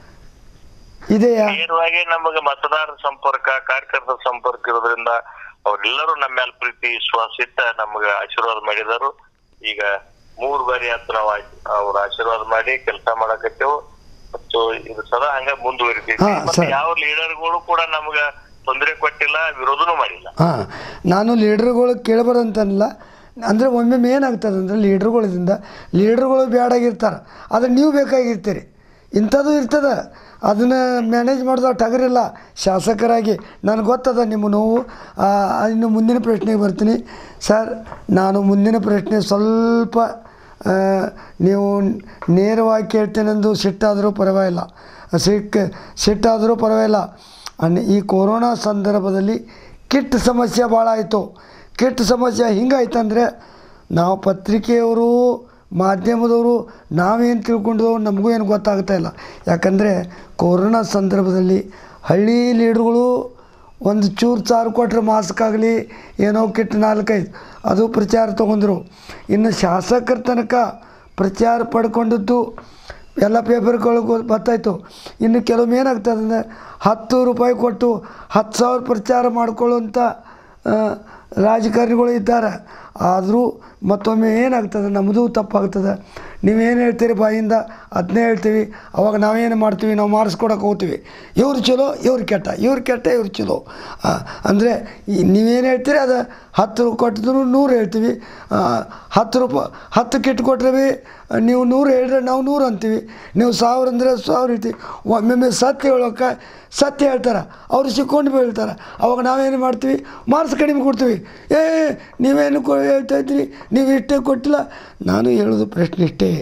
ಇದೆಯಾ ನೇರವಾಗಿ ನಮಗೆ ಮತದಾರ ಸಂಪರ್ಕ ಕಾರ್ಯಕರ್ತರ ಸಂಪರ್ಕ ಇರೋದ್ರಿಂದ ಅವ್ರೆಲ್ಲರೂ ನಮ್ಮ ಮೇಲೆ ಪ್ರೀತಿ ವಿಶ್ವಾಸ ಇಟ್ಟ ನಮ್ಗ ಆಶೀರ್ವಾದ ಮಾಡಿದಾರು ಈಗ ಮೂರ್ ಬಾರಿ ಆಯ್ತು ನಾವು ಅವ್ರ ಆಶೀರ್ವಾದ ಮಾಡಿ ಕೆಲಸ ಮಾಡಕತ್ತೇವು ಮತ್ತು ಇದು ಸದಾ ಹಂಗ ಮುಂದುವರಿತೈತಿ ಹಾ, ಮತ್ತೆ ಸರ್. ಯಾವ ಲೀಡರ್ಗಳು ಕೂಡ ನಮ್ಗ ತೊಂದರೆ ಕೊಟ್ಟಿಲ್ಲ ವಿರೋಧನೂ ಮಾಡಿಲ್ಲ ಹಾಂ ನಾನು ಲೀಡ್ರುಗಳು ಕೇಳಬಾರ್ದಂತಲ್ಲ ಅಂದರೆ ಒಮ್ಮೊಮ್ಮೆ ಏನಾಗ್ತದೆ ಅಂದರೆ ಲೀಡ್ರುಗಳಿಂದ ಲೀಡ್ರುಗಳು ಬ್ಯಾಡಾಗಿರ್ತಾರೆ ಆದರೆ ನೀವು ಬೇಕಾಗಿರ್ತೀರಿ ಇಂಥದ್ದು ಇರ್ತದೆ ಅದನ್ನು ಮ್ಯಾನೇಜ್ ಮಾಡೋದು ಟಗರಿಲ್ಲ ಶಾಸಕರಾಗಿ ನನಗೆ ಗೊತ್ತದ ನಿಮ್ಮ ನೋವು ಆ, ಇನ್ನು ಮುಂದಿನ ಪ್ರಶ್ನೆಗೆ ಬರ್ತೀನಿ ಸರ್ ನಾನು ಮುಂದಿನ ಪ್ರಶ್ನೆ ಸ್ವಲ್ಪ ಆ, ನೀವು ನೇರವಾಗಿ ಕೇಳ್ತೇನೆಂದು ಸಿಟ್ಟಾದರೂ ಪರವಾಗಿಲ್ಲ ಸಿಕ್ಕ ಸಿಟ್ಟಾದರೂ ಪರವಾಗಿಲ್ಲ ಅನ್- ಈ ಕೊರೋನಾ ಸಂದರ್ಭದಲ್ಲಿ ಕಿಟ್ ಸಮಸ್ಯೆ ಭಾಳ ಆಯಿತು ಕಿಟ್ ಸಮಸ್ಯೆ ಹಿಂಗಾಯ್ತಂದರೆ ನಾವು ಪತ್ರಿಕೆಯವರು ಮಾಧ್ಯಮದವರು ನಾವೇನು ತಿಳ್ಕೊಂಡಿದ್ದೆವು ನಮಗೂ ಏನು ಗೊತ್ತಾಗ್ತಾ ಇಲ್ಲ ಯಾಕಂದರೆ ಕೊರೋನಾ ಸಂದರ್ಭದಲ್ಲಿ ಹಳ್ಳಿ ಲೀಡ್ರುಗಳು ಒಂದು ಚೂರು ಚಾರು ಕೊಟ್ಟರೆ ಮಾಸ್ಕ್ ಆಗಲಿ ಏನೋ ಕಿಟ್ ನಾಲ್ಕೈದು ಅದು ಪ್ರಚಾರ ತೊಗೊಂಡ್ರು ಇನ್ನು ಶಾಸಕರ ತನಕ ಪ್ರಚಾರ ಪಡ್ಕೊಂಡದ್ದು ಎಲ್ಲ ಪೇಪರ್ಗಳಿಗೂ ಬರ್ತಾಯಿತ್ತು ಇನ್ನು ಕೆಲವೊಮ್ಮೆ ಏನಾಗ್ತದೆ ಅಂದರೆ ಹತ್ತು ರೂಪಾಯಿ ಕೊಟ್ಟು ಹತ್ತು ಸಾವಿರ ಪ್ರಚಾರ ಮಾಡ್ಕೊಳ್ಳುವಂಥ ಆ, ರಾಜಕಾರಣಿಗಳು ಇದ್ದಾರೆ ಆದರೂ ಮತ್ತೊಮ್ಮೆ ಏನಾಗ್ತದೆ ನಮ್ಮದು ತಪ್ಪಾಗ್ತದೆ ನೀವೇನು ಹೇಳ್ತೀರಿ ಬಾಯಿಂದ ಅದನ್ನೇ ಹೇಳ್ತೀವಿ ಅವಾಗ ನಾವೇನು ಮಾಡ್ತೀವಿ ನಾವು ಮಾಡಿಸ್ಕೊಡಕ್ಕೆ ಹೋಗ್ತೀವಿ ಇವ್ರು ಚಲೋ ಇವ್ರು ಕೆಟ್ಟ ಇವ್ರು ಕೆಟ್ಟ ಇವ್ರು ಚಲೋ ಅಂದರೆ ನೀವೇನು ಹೇಳ್ತೀರಿ ಅದು ಹತ್ತು ರೂ ಕೊಟ್ಟಿದ್ರು ನೂರು ಹೇಳ್ತೀವಿ ಆ, ಹತ್ತು ರೂಪಾಯಿ ಹತ್ತು ಕಿಟ್ ಕೊಟ್ರೆ ಬಿ ನೀವು ನೂರು ಹೇಳಿದ್ರೆ ನಾವು ನೂರು ಅಂತೀವಿ ನೀವು ಸಾವಿರ ಅಂದರೆ ಸಾವಿರ ಹೇಳ್ತೀವಿ ಒಮ್ಮೊಮ್ಮೆ ಸತ್ಯ ಹೇಳೋಕೆ ಸತ್ಯ ಹೇಳ್ತಾರೆ ಅವ್ರು ಸಿಕ್ಕೊಂಡು ಬೀಳ್ತಾರೆ ಅವಾಗ ನಾವೇನು ಮಾಡ್ತೀವಿ ಮಾರ್ಕ್ಸ್ ಕಡಿಮೆ ಕೊಡ್ತೀವಿ ಏ ನೀವೇನು ಕೊ ಹೇಳ್ತಾ ಇದ್ರಿ ನೀವು ಇಷ್ಟೇ ಕೊಟ್ಟಿಲ್ಲ ನಾನು ಹೇಳೋದು ಪ್ರಶ್ನೆ ಇಷ್ಟೇ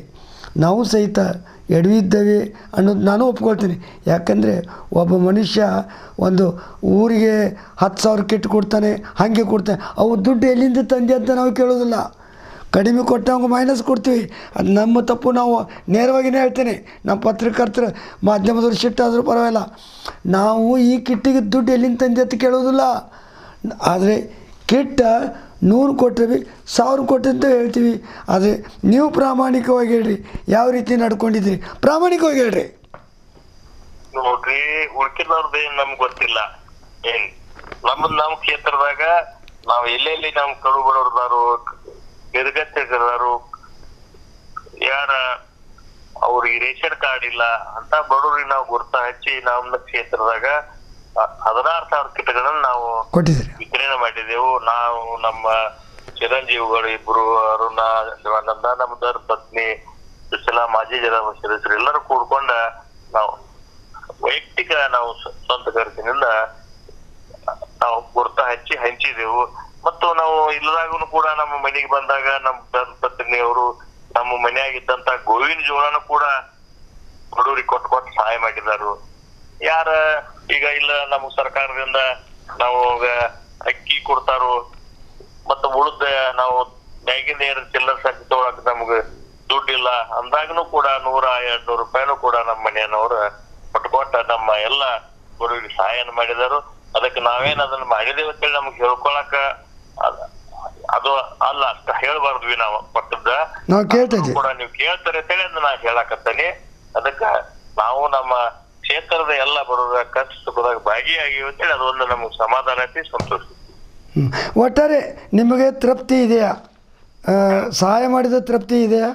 ನಾವು ಸಹಿತ ಎಡವಿದ್ದೇವೆ ಅನ್ನೋದು ನಾನು ಒಪ್ಕೊಳ್ತೀನಿ ಯಾಕಂದರೆ ಒಬ್ಬ ಮನುಷ್ಯ ಒಂದು ಊರಿಗೆ ಹತ್ತು ಸಾವಿರ ಕಿಟ್ ಕೊಡ್ತಾನೆ ಹಾಗೆ ಕೊಡ್ತಾನೆ ಅವು ದುಡ್ಡು ಎಲ್ಲಿಂದ ತಂದೆ ಅಂತ ನಾವು ಕೇಳೋದಿಲ್ಲ ಕಡಿಮೆ ಕೊಟ್ಟವಂಗೆ ಮೈನಸ್ ಕೊಡ್ತೀವಿ ಅದು ನಮ್ಮ ತಪ್ಪು ನಾವು ನೇರವಾಗಿಯೇ ಹೇಳ್ತೇನೆ ನಮ್ಮ ಪತ್ರಕರ್ತರ ಮಾಧ್ಯಮದವ್ರು ಸಿಟ್ಟಾದರೂ ಪರವಾಗಿಲ್ಲ ನಾವು ಈ ಕಿಟ್ಟಿಗೆ ದುಡ್ಡು ಎಲ್ಲಿಂದ ತಂದೆ ಅಂತ ಕೇಳೋದಿಲ್ಲ ಆದರೆ ಕಿಟ್ಟ ನೂರು ಕೊಟ್ಟರೆ ಬಿ ಸಾವಿರ ಕೊಟ್ಟೆ ಅಂತ ಹೇಳ್ತೀವಿ ಆದರೆ ನೀವು ಪ್ರಾಮಾಣಿಕವಾಗಿ ಹೇಳ್ರಿ ಯಾವ ರೀತಿ ನಡ್ಕೊಂಡಿದ್ದೀರಿ ಪ್ರಾಮಾಣಿಕವಾಗಿ ಹೇಳ್ರಿ ನೋಡ್ರಿ ಉಳ್ಕಿದವ್ರದ್ದು ಏನ್ ನಮ್ಗ್ ಗೊತ್ತಿಲ್ಲ ಏನ್ ನಮ್ಮದ್ ನಮ್ ಕ್ಷೇತ್ರದಾಗ ನಾವ್ ಎಲ್ಲೆಲ್ಲಿ ನಮ್ ಕಡು ಬಡವ್ರದಾರು ನಿರ್ಗತಿಕದಾರು ಯಾರ ಅವ್ರಿಗೆ ರೇಷನ್ ಕಾರ್ಡ್ ಇಲ್ಲ ಅಂತ ಬಡವ್ರಿಗೆ ನಾವು ಗುರ್ತ ಹಚ್ಚಿ ನಮ್ಮ ಕ್ಷೇತ್ರದಾಗ ಹ- ಹದಿನಾರು ಸಾವಿರ ಕಿಟ್ಗಳನ್ನ ನಾವು ಕೊಟ್ಟಿದ್ದೀರಿ ವಿತರಣೆ ಮಾಡಿದೆವು ನಾವು ನಮ್ಮ ಚಿರಂಜೀವಿಗಳು ಇಬ್ರು ಅರುಣ ಶಿವಾನಂದ ನಮ್ದರ ಪತ್ನಿ ಸುಶೀಲಾ ಮಾಜಿ ಜಿಲ್ಲಾ ಸದಸ್ಯರು ಎಲ್ಲರೂ ಕೂಡ್ಕೊಂಡ ನಾವು ವೈಯಕ್ತಿಕ ನಾವು ಸ್ವ- ಸ್ವಂತ ಖರ್ಚಿನಿಂದ ನಾವು ಗುರ್ತ ಹಚ್ಚಿ ಹಂಚಿದೆವು ಮತ್ತು ನಾವು ಇಲ್ಲದಾಗೂ ಕೂಡ ನಮ್ಮ ಮನೆಗೆ ಬಂದಾಗ ನಮ್ಮ ಧರ್ಮ ಪತ್ನಿಯವರು ನಮ್ಮ ಮನೆಯಾಗಿದ್ದಂತ ಗೋವಿನ ಜೋಳನು ಕೂಡ ಬಡವರಿಗೆ ಕೊಟ್ಟು ಕೊಟ್ಟು ಸಹಾಯ ಮಾಡಿದಾರು ಯಾರ ಈಗ ಇಲ್ಲ ನಮ್ಗ್ ಸರ್ಕಾರದಿಂದ ನಾವು ಈಗ ಅಕ್ಕಿ ಕೊಡ್ತಾರೋ ಮತ್ತು ಉಳಿದ ನಾವು ಮ್ಯಾಗಿನ ಏನ್ ಚಿಲ್ಲರ್ ಸಂಖ್ಯೆ ತಗೊಳಕ್ ನಮ್ಗ ದುಡ್ಡಿಲ್ಲ ಅಂದಾಗನು ಕೂಡ ನೂರ ಎರಡ್ ನೂರು ರೂಪಾಯಿನೂ ಕೂಡ ನಮ್ಮ ಮನೆಯನ್ನವ್ರ ಕೊಟ್ಕೊಟ್ಟ ನಮ್ಮ ಎಲ್ಲ ಬಡವರಿಗೆ ಸಹಾಯನ ಮಾಡಿದಾರು ಅದಕ್ಕೆ ನಾವೇನ್ ಅದನ್ನ ಮಾಡಿದೇವೆ ಅಂತೇಳಿ ನಮ್ಗೆ ಹೇಳ್ಕೊಳಕ ಅದ್- ಅದು ಅಲ್ಲ ಅಷ್ಟ ಹೇಳ್ಬಾರ್ದ್ವಿ ನಾವು ಕೊಟ್ಟದ್ದ ನಾವು ಕೇಳ್ತಾ ಇದ್ದೀವಿ ಕೂಡ ನೀವು ಕೇಳ್ತಾರೆ ಅಂತೇಳಿ ಅದನ್ನ ನಾ ಹೇಳಕತ್ತೇನೆ ಅದಕ್ಕ ನಾವು ನಮ್ಮ ಕ್ಷೇತ್ರದ ಎಲ್ಲ ಬಡವರ ಕಷ್ಟ ಸುಖದಾಗ ಭಾಗಿಯಾಗಿವಿ ಅಂತೇಳಿ ಅದೊಂದು ನಮ್ಗೆ ಸಮಾಧಾನ ಐತಿ ಸಂತೋಷ ಹ್ಮ್. ಒಟ್ಟಾರೆ ನಿಮಗೆ ತೃಪ್ತಿ ಇದೆಯಾ ಆ, ಸಹಾಯ ಮಾಡಿದ ತೃಪ್ತಿ ಇದೆಯಾ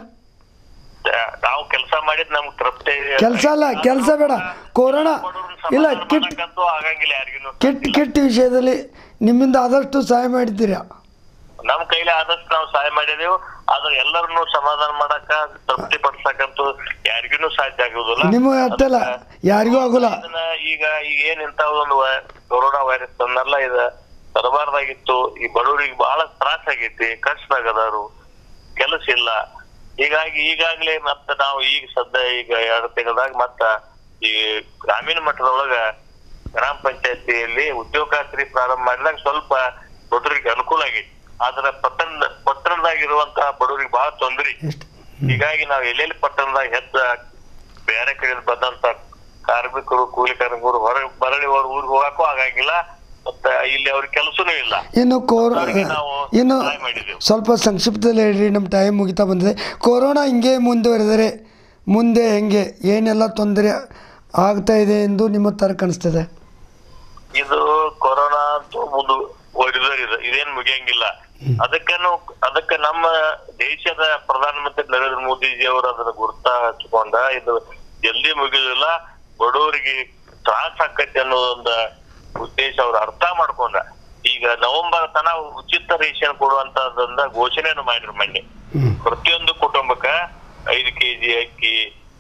ಆ, ನಾವು ಕೆಲಸ ಮಾಡಿದ್ ನಮ್ಗೆ ತೃಪ್ತಿ ಇದೆ. ಕೆಲಸ ಅಲ್ಲ ಕೆಲಸ ಬೇಡ ಕೊರೋನಾ ಬಡವ್ರನ್ನ ಇಲ್ಲ ಸಮಾಧಾನ ಕಿಟ್ ಮಾಡಕ್ಕಂತೂ ಆಗಂಗಿಲ್ಲ ಯಾರಿಗೂ ಕಿಟ್ ಕಿಟ್ ವಿಷಯದಲ್ಲಿ ನಿಮ್ಮಿಂದ ಆದಷ್ಟು ಸಹಾಯ ಮಾಡಿದ್ದೀರಾ ನಮ್ ಕೈಲಿ ಆದಷ್ಟು ನಾವು ಸಹಾಯ ಮಾಡಿದೆವು ಆದ್ರೆ ಎಲ್ಲರನ್ನು ಸಮಾಧಾನ ಮಾಡಕ ತೃಪ್ತಿ ಪಡಿಸಕಂತೂ ಯಾರಿಗೂ ಸಾಧ್ಯ ಆಗುದಿಲ್ಲ ನಿಮಗೆ ಅಷ್ಟಲ್ಲ ಯಾರಿಗೂ ಆಗೋಲ್ಲ ಇದನ್ನ ಈಗ ಈಗ ಏನ್ ಇಂತ ಒಂದು ಕೊರೋನಾ ವೈರಸ್ ತಂದಲ್ಲ ಇದ ತರಬಾರ್ದಾಗಿತ್ತು ಈ ಬಡವರಿಗೆ ಬಹಳ ತ್ರಾಸ ಆಗೈತಿ ಕಷ್ಟದಾಗದಾರು ಕೆಲಸ ಇಲ್ಲ ಹೀಗಾಗಿ ಈಗಾಗ್ಲೇ ಮತ್ತ ನಾವು ಈಗ ಸದ್ಯ ಈಗ ಎರಡು ತಿಂಗಳದಾಗ ಮತ್ತ ಈ ಗ್ರಾಮೀಣ ಮಟ್ಟದೊಳಗ ಗ್ರಾಮ ಪಂಚಾಯತಿಯಲ್ಲಿ ಉದ್ಯೋಗಾತ್ರಿ ಪ್ರಾರಂಭ ಮಾಡಿದಾಗ ಸ್ವಲ್ಪ ಬಡವರಿಗೆ ಅನುಕೂಲ ಆಗೈತಿ ಆದ್ರ ಪಟ್ಟಣ ಪಟ್ಟಣದಾಗಿರುವಂತಹ ಬಡವರಿಗೆ ಬಹಳ ತೊಂದ್ರೆ ಎಷ್ಟು ಹೀಗಾಗಿ ನಾವು ಎಲ್ಲೆಲ್ಲಿ ಪಟ್ಟಣದಾಗ ಹೆಚ್ಚ ಬೇರೆ ಕಡೆ ಬಂದಂತ ಕಾರ್ಮಿಕರು ಕೂಲಿ ಕಾರ್ಮಿಕರು ಹೊರಗೆ ಮರಳಿ ಅವ್ರ ಊರಿಗೆ ಹೋಗಕ್ಕೂ ಆಗಂಗಿಲ್ಲ ಮತ್ತ ಇಲ್ಲಿ ಅವ್ರ ಕೆಲಸನೂ ಇಲ್ಲ ಇನ್ನು ಕೋರೋ ಅವ್ರಿಗೆ ನಾವು ಇನ್ನು ಸಹಾಯ ಮಾಡಿದೆವು ಸ್ವಲ್ಪ ಸಂಕ್ಷಿಪ್ತದಲ್ಲಿ ಹೇಳ್ರಿ ನಮ್ಮ ಟೈಮ್ ಮುಗಿತಾ ಬಂದಿದೆ ಕೊರೋನಾ ಹಿಂಗೆ ಮುಂದುವರೆದರೆ ಮುಂದೆ ಹೆಂಗೆ ಏನೆಲ್ಲ ತೊಂದರೆ ಆಗ್ತಾ ಇದೆ ಎಂದು ನಿಮ್ಮ ಥರ ಕಾಣಿಸ್ತದೆ ಇದು ಕೊರೋನಾ ಅಂತೂ ಮುಂದು ಒಡೆದೋಗಿದೆ ಇದೇನ್ ಮುಗಿಯಂಗಿಲ್ಲ ಅದಕ್ಕನು ಅದಕ್ಕೆ ನಮ್ಮ ದೇಶದ ಪ್ರಧಾನಮಂತ್ರಿ ನರೇಂದ್ರ ಮೋದಿಜಿ ಅವರು ಅದನ್ನ ಗುರ್ತ ಹಚ್ಕೊಂಡ ಇದು ಜಲ್ದಿ ಮುಗಿಯೋದಿಲ್ಲ ಬಡವರಿಗೆ ತ್ರಾಸ ಆಕತಿ ಅನ್ನೋದೊಂದು ಉದ್ದೇಶ ಅವ್ರು ಅರ್ಥ ಮಾಡ್ಕೊಂಡ ಈಗ ನವೆಂಬರ್ ತನ ಉಚಿತ ರೇಷನ್ ಕೊಡುವಂತದನ್ನ ಘೋಷಣೆಯನ್ನು ಮಾಡಿದ್ರು ಮೊನ್ನೆ ಹ್ಞೂ ಪ್ರತಿಯೊಂದು ಕುಟುಂಬಕ್ಕ ಐದು ಕೆಜಿ ಅಕ್ಕಿ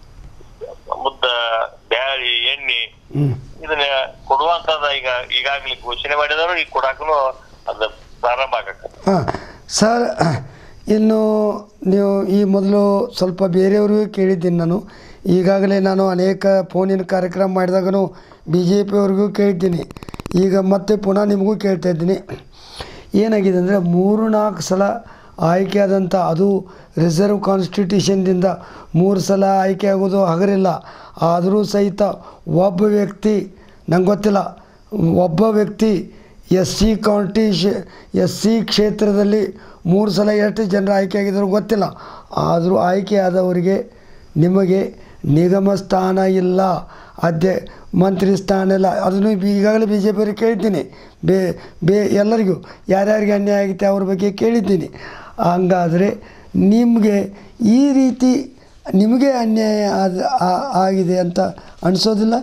ಮುದ್ದ ಬ್ಯಾಳಿ ಎಣ್ಣೆ ಹ್ಞೂ ಇದನ್ನ ಕೊಡುವಂತದ ಈಗ ಈಗಾಗ್ಲೇ ಘೋಷಣೆ ಮಾಡಿದಾರು ಈಗ ಕೊಡಾಕನು ಅದ ಪ್ರಾರಂಭ ಆಗಕ್ಕೆ ಹಾಂ ಸರ್ ಇನ್ನು ನೀವು ಈ ಮೊದಲು ಸ್ವಲ್ಪ ಬೇರೆಯವ್ರಿಗೂ ಕೇಳಿದ್ದೀನಿ ನಾನು ಈಗಾಗಲೇ ನಾನು ಅನೇಕ ಫೋನಿನ ಕಾರ್ಯಕ್ರಮ ಮಾಡಿದಾಗನು ಬಿ ಜೆ ಪಿಯವ್ರಿಗೂ ಕೇಳಿದ್ದೀನಿ ಈಗ ಮತ್ತೆ ಪುನಃ ನಿಮಗೂ ಕೇಳ್ತಾ ಇದ್ದೀನಿ ಏನಾಗಿದೆ ಅಂದರೆ ಮೂರು ನಾಲ್ಕು ಸಲ ಆಯ್ಕೆಯಾದಂಥ ಅದು ರಿಸರ್ವ್ ಕಾನ್ಸ್ಟಿಟ್ಯೂಷನ್ದಿಂದ ಮೂರು ಸಲ ಆಯ್ಕೆ ಆಗೋದು ಹಗರಿಲ್ಲ ಆದರೂ ಸಹಿತ ಒಬ್ಬ ವ್ಯಕ್ತಿ ನಂಗೆ ಗೊತ್ತಿಲ್ಲ ಒಬ್ಬ ವ್ಯಕ್ತಿ ಎಸ್ ಸಿ ಕೌಂಟಿ ಎಸ್ ಸಿ ಕ್ಷೇತ್ರದಲ್ಲಿ ಮೂರು ಸಲ ಎಷ್ಟು ಜನರು ಆಯ್ಕೆ ಆಗಿದ್ರು ಗೊತ್ತಿಲ್ಲ ಆದರೂ ಆಯ್ಕೆಯಾದವರಿಗೆ ನಿಮಗೆ ನಿಗಮ ಸ್ಥಾನ ಇಲ್ಲ ಅಧ್ಯ ಮಂತ್ರಿ ಸ್ಥಾನ ಇಲ್ಲ ಅದನ್ನು ಬಿ- ಈಗಾಗಲೇ ಬಿ ಜೆ ಪಿಯವ್ರಿಗೆ ಕೇಳಿದ್ದೀನಿ ಬೇ ಬೇ ಎಲ್ಲರಿಗೂ ಯಾರ್ಯಾರಿಗೆ ಅನ್ಯಾಯ ಆಗುತ್ತೆ ಅವ್ರ ಬಗ್ಗೆ ಕೇಳಿದ್ದೀನಿ ಹಂಗಾದರೆ ನಿಮಗೆ ಈ ರೀತಿ ನಿಮಗೆ ಅನ್ಯಾಯ ಆದ ಆ- ಆಗಿದೆ ಅಂತ ಅನಿಸೋದಿಲ್ಲ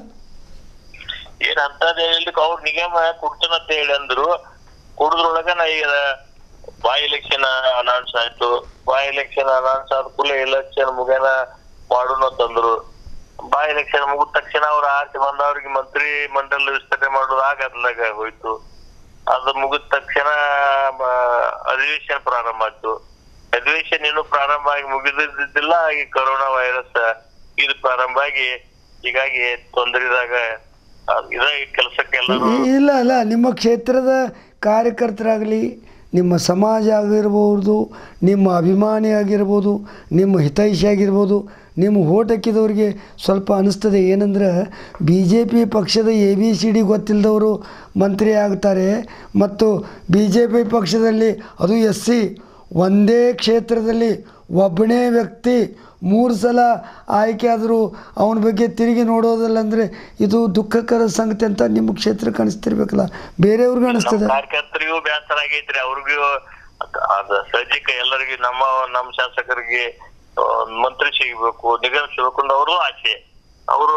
ಏನ್ ಅಂತದೇ ಹೇಳಿ ಅವ್ರ ನಿಗಮ ಕೊಡ್ತಾನ ಅಂತ ಹೇಳಿ ಅಂದ್ರು ಕುಡಿದ್ರೊಳಗ ನಾ ಈಗ ಬೈ ಎಲೆಕ್ಷನ್ ಅನೌನ್ಸ್ ಆಯ್ತು ಬೈ ಎಲೆಕ್ಷನ್ ಅನೌನ್ಸ್ ಆದ ಕೂಡಲೇ ಎಲೆಕ್ಷನ್ ಮುಗೇನ ಮಾಡೋಣ ಅಂತಂದ್ರು ಬೈ ಎಲೆಕ್ಷನ್ ಮುಗಿದ ತಕ್ಷಣ ಅವ್ರ ಆರ್ತಿ ಬಂದವ್ರಿಗೆ ಮಂತ್ರಿ ಮಂಡಲ ವಿಸ್ತರಣೆ ಮಾಡೋದು ಆಗದ್ಲಾಗ ಹೋಯ್ತು ಅದು ಮುಗಿದ ತಕ್ಷಣ ಮ- ಅಧಿವೇಶನ ಪ್ರಾರಂಭ ಆಯ್ತು ಅಧಿವೇಶನ ಇನ್ನೂ ಪ್ರಾರಂಭ ಆಗಿ ಮುಗಿದಿದ್ದಿಲ್ಲ ಈ ಕೊರೋನಾ ವೈರಸ್ ಇದು ಪ್ರಾರಂಭ ಆಗಿ ಹೀಗಾಗಿ ತೊಂದರೆದಾಗ ಇದ ಈ ಕೆಲಸಕ್ಕೆಲ್ಲರೂ ಇ- ಇಲ್ಲ ಅಲ್ಲ ನಿಮ್ಮ ಕ್ಷೇತ್ರದ ಕಾರ್ಯಕರ್ತರಾಗಲಿ ನಿಮ್ಮ ಸಮಾಜ ಆಗಿರ್ಬೋದು ನಿಮ್ಮ ಅಭಿಮಾನಿ ಆಗಿರ್ಬೋದು ನಿಮ್ಮ ಹಿತೈಷಿ ಆಗಿರ್ಬೋದು ನಿಮ್ಮ ಓಟ್ ಹಾಕಿದವ್ರಿಗೆ ಸ್ವಲ್ಪ ಅನಿಸ್ತದೆ ಏನಂದ್ರೆ ಬಿ ಜೆ ಪಿ ಪಕ್ಷದ ಎ ಬಿ ಸಿ ಡಿ ಗೊತ್ತಿಲ್ಲದವರು ಮಂತ್ರಿ ಆಗ್ತಾರೆ ಮತ್ತು ಬಿ ಜೆ ಪಿ ಪಕ್ಷದಲ್ಲಿ ಅದು ಎಸ್ ಸಿ ಒಂದೇ ಕ್ಷೇತ್ರದಲ್ಲಿ ಒಬ್ಬನೇ ವ್ಯಕ್ತಿ ಮೂರು ಸಲ ಆಯ್ಕೆ ಆದರೂ ಅವನ ಬಗ್ಗೆ ತಿರುಗಿ ನೋಡೋದಲ್ಲ ಅಂದರೆ ಇದು ದುಃಖಕರ ಸಂಗತಿ ಅಂತ ನಿಮ್ಮ ಕ್ಷೇತ್ರಕ್ಕೆ ಅನಿಸ್ತಿರ್ಬೇಕಲ್ಲ ಬೇರೆಯವ್ರಿಗೆ ಅನಿಸ್ತದೆ ನಮ್ಮ ಕಾರ್ಯಕರ್ತರಿಗೂ ಬೇಸರ ಆಗೈತ್ರಿ ಅವ್ರಿಗೂ ಅದ್- ಅದ ಸಜ್ಜಿಕ ಎಲ್ಲರಿಗೂ ನಮ್ಮ ನಮ್ಮ ಶಾಸಕರಿಗೆ ಆ, ಮಂತ್ರಿ ಸಿಗಬೇಕು ನಿಗಮ ಸಿಗಬೇಕು ಅನ್ನೋ ಅವ್ರದ್ದು ಆಸೆ ಅವರು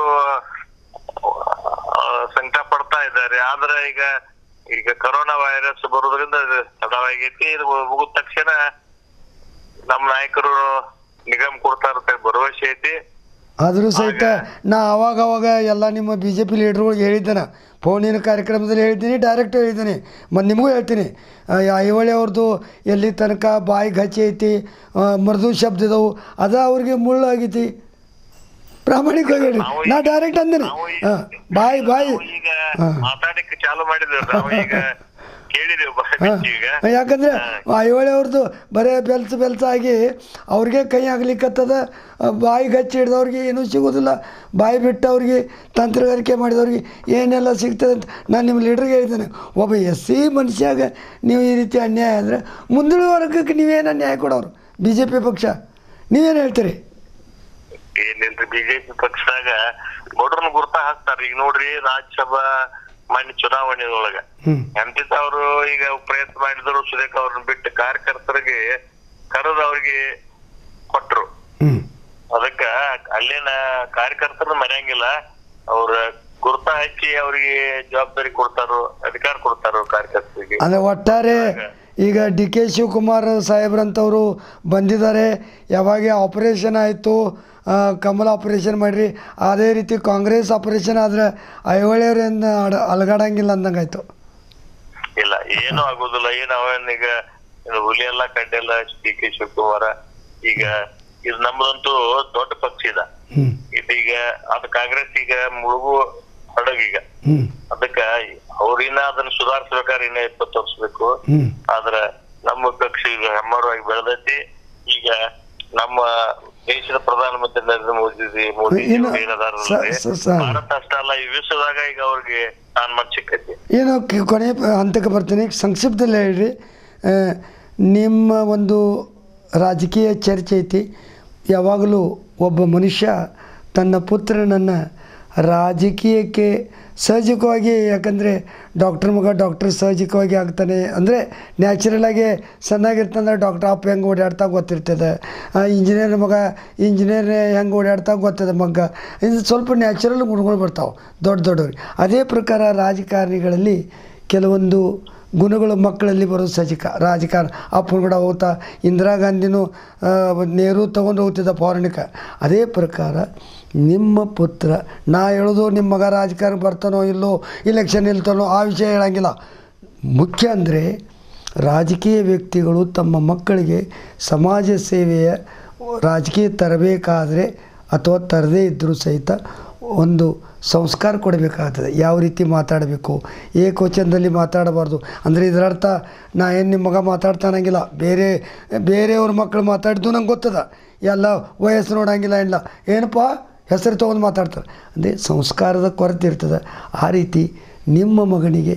ಸಂಕಟ ಪಡ್ತಾ ಇದ್ದಾರೆ ಆದ್ರೆ ಈಗ ಈಗ ಕೊರೋನಾ ವೈರಸ್ ಬರೋದ್ರಿಂದ ಇದು ತಡವಾಗೈತಿ ಇದು ಮುಗಿದ ತಕ್ಷಣ ನಮ್ಮ ನಾಯಕರು ನಿಗಮ ಕೊಡ್ತಾ ಇರ್ತಾರೆ ಭರವಸೆ ಐತಿ ಆದರೂ ಸಹಿತ ನಾ ಅವಾಗ ಅವಾಗ ಎಲ್ಲ ನಿಮ್ಮ ಬಿ ಜೆ ಪಿ ಲೀಡ್ರುಗಳಿಗೆ ಹೇಳಿದ್ದೇನೆ ಫೋನಿನ ಕಾರ್ಯಕ್ರಮದಲ್ಲಿ ಹೇಳಿದ್ದೀನಿ ಡೈರೆಕ್ಟ್ ಹೇಳಿದ್ದೀನಿ ಮತ್ತು ನಿಮಗೂ ಹೇಳ್ತೀನಿ ಆ, ಐಹೊಳೆ ಅವ್ರದ್ದು ಎಲ್ಲಿ ತನಕ ಬಾಯಿಗೆ ಹಚ್ಚಿ ಐತಿ ಆ, ಮೃದು ಶಬ್ದ ಇದಾವು ಅದ ಅವ್ರಿಗೆ ಮುಳ್ಳು ಆಗೈತಿ ಪ್ರಾಮಾಣಿಕವಾಗಿ ಹೇಳಿ ನಾ ಡೈರೆಕ್ಟ್ ಅಂದೇನೆ ನಾವು ಈ- ಹಾಂ ಬಾಯಿ ಬಾಯಿ ನಾವು ಈಗ ಹಾ. ಮಾತಾಡಕ್ಕೆ ಚಾಲು ಮಾಡಿದ್ದೇವೆ ನಾವು ಈಗ ಕೇಳಿದೇವೆ ಬಾಯಿ ಹಾಂ ಬಿಚ್ಚಿ ಈಗ ಯಾಕಂದರೆ ಐಹೊಳೆ ಅವ್ರದ್ದು ಬರೇ ಬೆಲ್ಸ್ ಬೆಲ್ಸ್ ಆಗಿ ಅವ್ರಿಗೆ ಕೈ ಆಗ್ಲಿಕ್ಕತ್ತದ ಆ, ಬಾಯಿಗೆ ಹಚ್ಚಿ ಹಿಡ್ದವ್ರಿಗೆ ಏನೂ ಸಿಗೋದಿಲ್ಲ ಬಾಯಿ ಬಿಟ್ಟವ್ರಿಗೆ ತಂತ್ರಗಾರಿಕೆ ಮಾಡಿದವ್ರಿಗೆ ಏನೆಲ್ಲ ಸಿಗ್ತದೆ ಅಂತ ನಾನು ನಿಮ್ಮ ಲೀಡ್ರಿಗೆ ಹೇಳಿದ್ದೇನೆ ಒಬ್ಬ ಎಸ್ ಸಿ ಮನುಷ್ಯಾಗ ನೀವು ಈ ರೀತಿ ಅನ್ಯಾಯ ಆದರೆ ಮುಂದಿನ ವರ್ಗಕ್ಕೆ ನೀವೇನು ಅನ್ಯಾಯ ಕೊಡೋರು ಬಿ ಜೆ ಪಿ ಪಕ್ಷ ನೀವೇನು ಹೇಳ್ತೀರಿ ಏನಿಲ್ರಿ ಬಿಜೆಪಿ ಪಕ್ಷದಾಗ ಬಡ್ರನ್ ಗುರ್ತ ಹಾಕ್ತಾರ ಈಗ ನೋಡ್ರಿ ರಾಜ್ಯಸಭಾ ಮಾನ್ಯ ಚುನಾವಣೆಯೊಳಗ ಹ್ಞೂ ಎಂತಿತ್ ಅವರು ಈಗ ಪ್ರಯತ್ನ ಮಾಡಿದ್ರು ಸುರೇಖ ಅವ್ರನ್ನ ಬಿಟ್ಟು ಕಾರ್ಯಕರ್ತರಿಗೆ ಕರೆದು ಅವ್ರಿಗೆ ಕೊಟ್ರು ಹ್ಞೂ ಅದಕ್ಕ ಅಲ್ಲಿನ ಕಾರ್ಯಕರ್ತರನ್ನ ಮರೆಯಂಗಿಲ್ಲ ಅವ್ರ ಗುರ್ತ ಹಚ್ಚಿ ಅವ್ರಿಗೆ ಜವಾಬ್ದಾರಿ ಕೊಡ್ತಾರೋ ಅಧಿಕಾರ ಕೊಡ್ತಾರೋ ಕಾರ್ಯಕರ್ತರಿಗೆ ಅಂದರೆ ಒಟ್ಟಾರೆ ಈಗ ಡಿ ಕೆ ಶಿವಕುಮಾರ್ ಸಾಹೇಬ್ರಂಥವರು ಬಂದಿದ್ದಾರೆ ಯಾವಾಗ ಆಪರೇಷನ್ ಆಯಿತು ಕಮಲ ಆಪರೇಷನ್ ಮಾಡಿರಿ ಅದೇ ರೀತಿ ಕಾಂಗ್ರೆಸ್ ಆಪರೇಷನ್ ಆದರೆ ಐಹೊಳೆಯವ್ರೇನು ಅಡ ಅಲಗಾಡಂಗಿಲ್ಲ ಅಂದಂಗೆ ಆಯಿತು ಇಲ್ಲ ಏನು ಆಗುದಿಲ್ಲ ಏನ್ ಅವನೀಗ ಇದು ಹುಲಿ ಎಲ್ಲ ಕಡ್ಡೆಲ್ಲ ಡಿ ಕೆ ಶಿವಕುಮಾರ ಈಗ ಇದು ನಮ್ದಂತೂ ದೊಡ್ಡ ಪಕ್ಷ ಇದ ಹ್ಞೂ ಇದೀಗ ಅದ್ ಕಾಂಗ್ರೆಸ್ ಈಗ ಮುಳುಗು ಹಡಗೀಗ ಹ್ಞೂ ಅದಕ್ಕ ಅವ್ರಿನ್ನ ಅದನ್ನ ಸುಧಾರಿಸ್ಬೇಕಾದ್ರೆ ಇನ್ನ ಇಪ್ಪತ್ತು ವರ್ಷಬೇಕು ಹ್ಞೂ ಆದ್ರ ನಮ್ಮ ಪಕ್ಷ ಈಗ ಹೆಮ್ಮರವಾಗಿ ಬೆಳೆದೈತಿ ಈಗ ನಮ್ಮ ದೇಶದ ಪ್ರಧಾನಮಂತ್ರಿ ನರೇಂದ್ರ ಮೋದಿ ಮೋದಿ ಇನ್ನು ಏನದಾರ ಸ- ಸ- ಸ- ಭಾರತ ಅಷ್ಟೇ ಅಲ್ಲ ಈ ವಿಶ್ವದಾಗ ಈಗ ಅವ್ರಿಗೆ ಸ್ಥಾನಮಾನ ಸಿಕ್ಕೈತಿ ಏನು ಕಿ- ಕೊನೆ ಪ- ಹಂತಕ್ಕೆ ಬರ್ತೀನಿ ಸಂಕ್ಷಿಪ್ತದಲ್ಲಿ ಹೇಳ್ರಿ ಆ, ನಿಮ್ಮ ಒಂದು ರಾಜಕೀಯ ಚರ್ಚೆ ಐತಿ ಯಾವಾಗಲೂ ಒಬ್ಬ ಮನುಷ್ಯ ತನ್ನ ಪುತ್ರನನ್ನು ರಾಜಕೀಯಕ್ಕೆ ಸಹಜವಾಗಿ ಯಾಕಂದರೆ ಡಾಕ್ಟರ್ ಮಗ ಡಾಕ್ಟರ್ ಸಹಜವಾಗಿ ಆಗ್ತಾನೆ ಅಂದರೆ ನ್ಯಾಚುರಲಾಗಿ ಸಣ್ಣಾಗಿರ್ತಂದ್ರೆ ಡಾಕ್ಟರ್ ಅಪ್ಪ ಹೆಂಗೆ ಓಡಾಡ್ತಾ ಗೊತ್ತಿರ್ತದೆ ಇಂಜಿನಿಯರ್ ಮಗ ಇಂಜಿನಿಯರ್ ಹೆಂಗೆ ಓಡಾಡ್ತಾ ಗೊತ್ತದ ಮಗ್ಗ ಇದು ಸ್ವಲ್ಪ ನ್ಯಾಚುರಲ್ ಗುಣಗಳು ಬರ್ತಾವೆ ದೊಡ್ಡ ದೊಡ್ಡವ್ರಿಗೆ ಅದೇ ಪ್ರಕಾರ ರಾಜಕಾರಣಿಗಳಲ್ಲಿ ಕೆಲವೊಂದು ಗುಣಗಳು ಮಕ್ಕಳಲ್ಲಿ ಬರೋದು ಸಹಜಿಕ ರಾಜಕಾರಣ ಅಪ್ಪನ ಕೂಡ ಹೋಗ್ತಾ ಇಂದಿರಾ ಗಾಂಧಿನೂ ಆ, ನೆಹರು ತೊಗೊಂಡು ಹೋಗ್ತಿದ್ದ ಪೌರಾಣಿಕ ಅದೇ ಪ್ರಕಾರ ನಿಮ್ಮ ಪುತ್ರ ನಾ ಹೇಳೋದು ನಿಮ್ಮ ಮಗ ರಾಜಕಾರಣ ಬರ್ತಾನೋ ಇಲ್ಲೋ ಇಲೆಕ್ಷನ್ ನಿಲ್ತಾನೋ ಆ ವಿಷಯ ಹೇಳಂಗಿಲ್ಲ ಮುಖ್ಯ ಅಂದರೆ ರಾಜಕೀಯ ವ್ಯಕ್ತಿಗಳು ತಮ್ಮ ಮಕ್ಕಳಿಗೆ ಸಮಾಜ ಸೇವೆಯ ರಾಜಕೀಯ ತರಬೇಕಾದರೆ ಅಥವಾ ತರದೇ ಇದ್ದರೂ ಸಹಿತ ಒಂದು ಸಂಸ್ಕಾರ ಕೊಡಬೇಕಾಗ್ತದೆ ಯಾವ ರೀತಿ ಮಾತಾಡಬೇಕು ಏಕವಚನದಲ್ಲಿ ಮಾತಾಡಬಾರ್ದು ಅಂದರೆ ಇದರರ್ಥ ನಾ ಏನು ನಿಮ್ಮ ಮಗ ಮಾತಾಡ್ತಾನಂಗಿಲ್ಲ ಬೇರೆ ಬೇರೆಯವ್ರ ಮಕ್ಕಳು ಮಾತಾಡಿದ್ದು ನಂಗೆ ಗೊತ್ತದ ಎಲ್ಲ ವಯಸ್ಸು ನೋಡಂಗಿಲ್ಲ ಇಲ್ಲ ಏನಪ್ಪ ಹೆಸರು ತೊಗೊಂಡು ಮಾತಾಡ್ತಾರೆ ಅಂದರೆ ಸಂಸ್ಕಾರದ ಕೊರತೆ ಇರ್ತದೆ ಆ ರೀತಿ ನಿಮ್ಮ ಮಗನಿಗೆ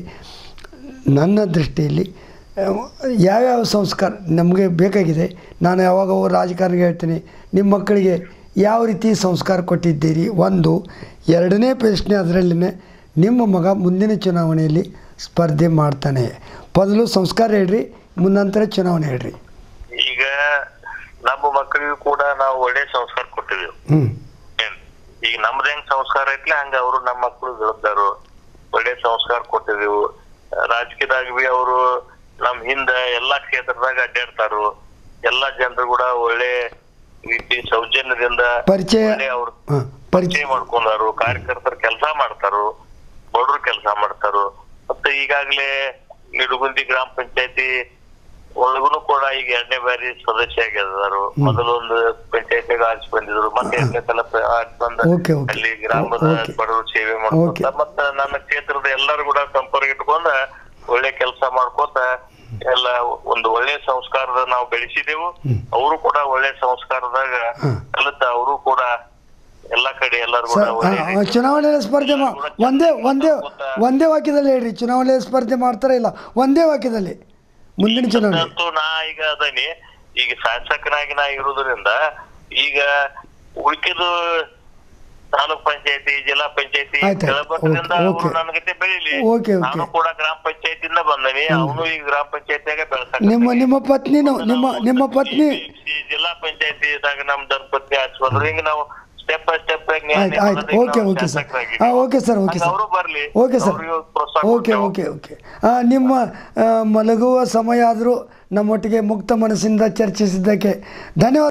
ನನ್ನ ದೃಷ್ಟಿಯಲ್ಲಿ ಆ, ಯಾವ್ಯಾವ ಸಂಸ್ಕಾರ ನಮಗೆ ಬೇಕಾಗಿದೆ ನಾನು ಯಾವಾಗ ಅವ್ರ ರಾಜಕಾರಣಿಗೆ ಹೇಳ್ತೀನಿ ನಿಮ್ಮ ಮಕ್ಕಳಿಗೆ ಯಾವ ರೀತಿ ಸಂಸ್ಕಾರ ಕೊಟ್ಟಿದ್ದೀರಿ ಒಂದು ಎರಡನೇ ಪ್ರಶ್ನೆ ಅದರಲ್ಲಿನೇ ನಿಮ್ಮ ಮಗ ಮುಂದಿನ ಚುನಾವಣೆಯಲ್ಲಿ ಸ್ಪರ್ಧೆ ಮಾಡ್ತಾನೆ ಮೊದಲು ಸಂಸ್ಕಾರ ಹೇಳ್ರಿ ಮುನ್ನಂತರ ಚುನಾವಣೆ ಹೇಳ್ರಿ ಈಗ ನಮ್ಮ ಮಕ್ಕಳಿಗೂ ಕೂಡ ನಾವು ಒಳ್ಳೆ ಸಂಸ್ಕಾರ ಕೊಟ್ಟಿವಿ ಹ್ಞೂ ಏನ್ ಈಗ ನಮ್ದು ಹೆಂಗ್ ಸಂಸ್ಕಾರ ಐತ್ಲ ಹಂಗ ಅವರು ನಮ್ಮ ಮಕ್ಕಳು ಬೆಳೆದಾರು ಒಳ್ಳೆ ಸಂಸ್ಕಾರ ಕೊಟ್ಟಿದೆವು ರಾಜಕೀಯದಾಗ ಬಿ ಅವರು ನಮ್ ಹಿಂದ ಎಲ್ಲಾ ಕ್ಷೇತ್ರದಾಗ ಅಡ್ಡಾಡ್ತಾರು ಎಲ್ಲಾ ಜನರು ಕೂಡ ಒಳ್ಳೆ ರೀತಿ ಸೌಜನ್ಯದಿಂದ ಪರಿಚಯ ಒಳ್ಳೆ ಅವ್ರು ಹಾಂ ಪರಿಚಯ ಪರಿಚಯ ಮಾಡ್ಕೊಂಡಾರು ಕಾರ್ಯಕರ್ತರು ಕೆಲಸ ಮಾಡ್ತಾರು ಬಡವ್ರು ಕೆಲಸ ಮಾಡ್ತಾರು ಮತ್ತೆ ಈಗಾಗ್ಲೇ ನಿಡುಗುಂದಿ ಗ್ರಾಮ ಪಂಚಾಯತಿ ಒಳಗುನು ಕೂಡ ಈಗ ಎರಡನೇ ಬಾರಿ ಸದಸ್ಯ ಆಗಿದ್ದಾರೆ ಮೊದಲು ಒಂದು ಪಂಚಾಯತಿಗೆ ಆರಿಸಿ ಬಂದಿದ್ರು ಮತ್ತೆ ಎರಡನೇ ಸಲ ಪ- ಆರಿಸಿ ಬಂದ ಓಕೆ, ಓಕೆ. ಅಲ್ಲಿ ಗ್ರಾಮದ ಓಕೆ. ಬಡವರು ಸೇವೆ ಮಾಡ್ಕೊಂತ ಓಕೆ. ಮತ್ತ ನನ್ನ ಕ್ಷೇತ್ರದ ಎಲ್ಲರೂ ಕೂಡ ಸಂಪರ್ಕ ಇಟ್ಕೊಂಡ ಒಳ್ಳೆ ಕೆಲಸ ಮಾಡ್ಕೋತ ಎಲ್ಲ ಒಂದು ಒಳ್ಳೆ ಸಂಸ್ಕಾರದ ನಾವು ಬೆಳೆಸಿದೆವು ಅವರು ಕೂಡ ಒಳ್ಳೆ ಸಂಸ್ಕಾರದಾಗ ಕಲಿತ ಅವರು ಕೂಡ ಎಲ್ಲಾ ಕಡೆ ಎಲ್ಲರೂ ಕೂಡ ಸರ್ ಒಳ್ಳೆ ಆ, ಚುನಾವಣೆಯಲ್ಲಿ ಸ್ಪರ್ಧೆ ಮಾ ಒಂದೇ ಒಂದೇ ಒಂದೇ ವಾಕ್ಯದಲ್ಲಿ ಹೇಳ್ರಿ ಚುನಾವಣೆಯಲ್ಲಿ ಸ್ಪರ್ಧೆ ಮಾಡ್ತಾರ ಇಲ್ಲ ಒಂದೇ ವಾಕ್ಯದಲ್ಲಿ ಮುಂದಿನ ಚುನಾವಣೆ ಅಂತೂ ನಾ ಈಗ ಅದನಿ ಈಗ ಶಾಸಕನಾಗಿ ನಾ ಇರುವುದರಿಂದ ಈಗ ಉಳಿಕೆದು ತಾಲೂಕ್ ಪಂಚಾಯತಿ ಜಿಲ್ಲಾ ಪಂಚಾಯತಿ ಆಯ್ತು, ಆಯ್ತು. ಕೆಳಮಟ್ಟದಿಂದ ಓಕೆ, ಅವರು ಓಕೆ. ನನ್ನ ಜೊತೆ ಬೆಳಿಲಿ ಓಕೆ, ಓಕೆ. ನಾನು ಕೂಡ ಗ್ರಾಮ ಪಂಚಾಯತಿಯಿಂದ ಬಂದನಿ ಅವನು ಈಗ ಗ್ರಾಮ ಪಂಚಾಯತಿಯಾಗ ಬೆಳೆಸ ನಿಮ್ಮ ನಿಮ್ಮ ಪತ್ನಿನು ನಿಮ್ಮ ನಿಮ್ಮ ಪತ್ನಿ ಜಿಲ್ಲಾ ಪಂಚಾಯತಿ ಇದ್ದಾಗ ನಮ್ ಧರ್ಮಪತ್ನಿ ಹಚ್ಕೊಂಡ್ರು ಹಿಂಗ ನಾವು ಸ್ಟೆಪ್ ಬೈ ಸ್ಟೆಪ್ ಆಯ್ತು ಆಯ್ತು ಓಕೆ ಓಕೆ ಸರ್ ಹಾಂ ಓಕೆ ಸರ್ ಓಕೆ ಸರ್ ಅವರು ಬರ್ಲಿ ಓಕೆ ಸರ್ ಅವ್ರಿಗೂ ಪ್ರೋತ್ಸಾಹ ಓಕೆ ಕೊಡ್ತೇವೆ. ಓಕೆ ಓಕೆ ಆ, ನಿಮ್ಮ ಆ, ಮಲಗುವ ಸಮಯ ಆದರೂ ನಮ್ಮೊಟ್ಟಿಗೆ ಮುಕ್ತ ಮನಸ್ಸಿಂದ ಚರ್ಚಿಸಿದ್ದಕ್ಕೆ ಧನ್ಯವಾದ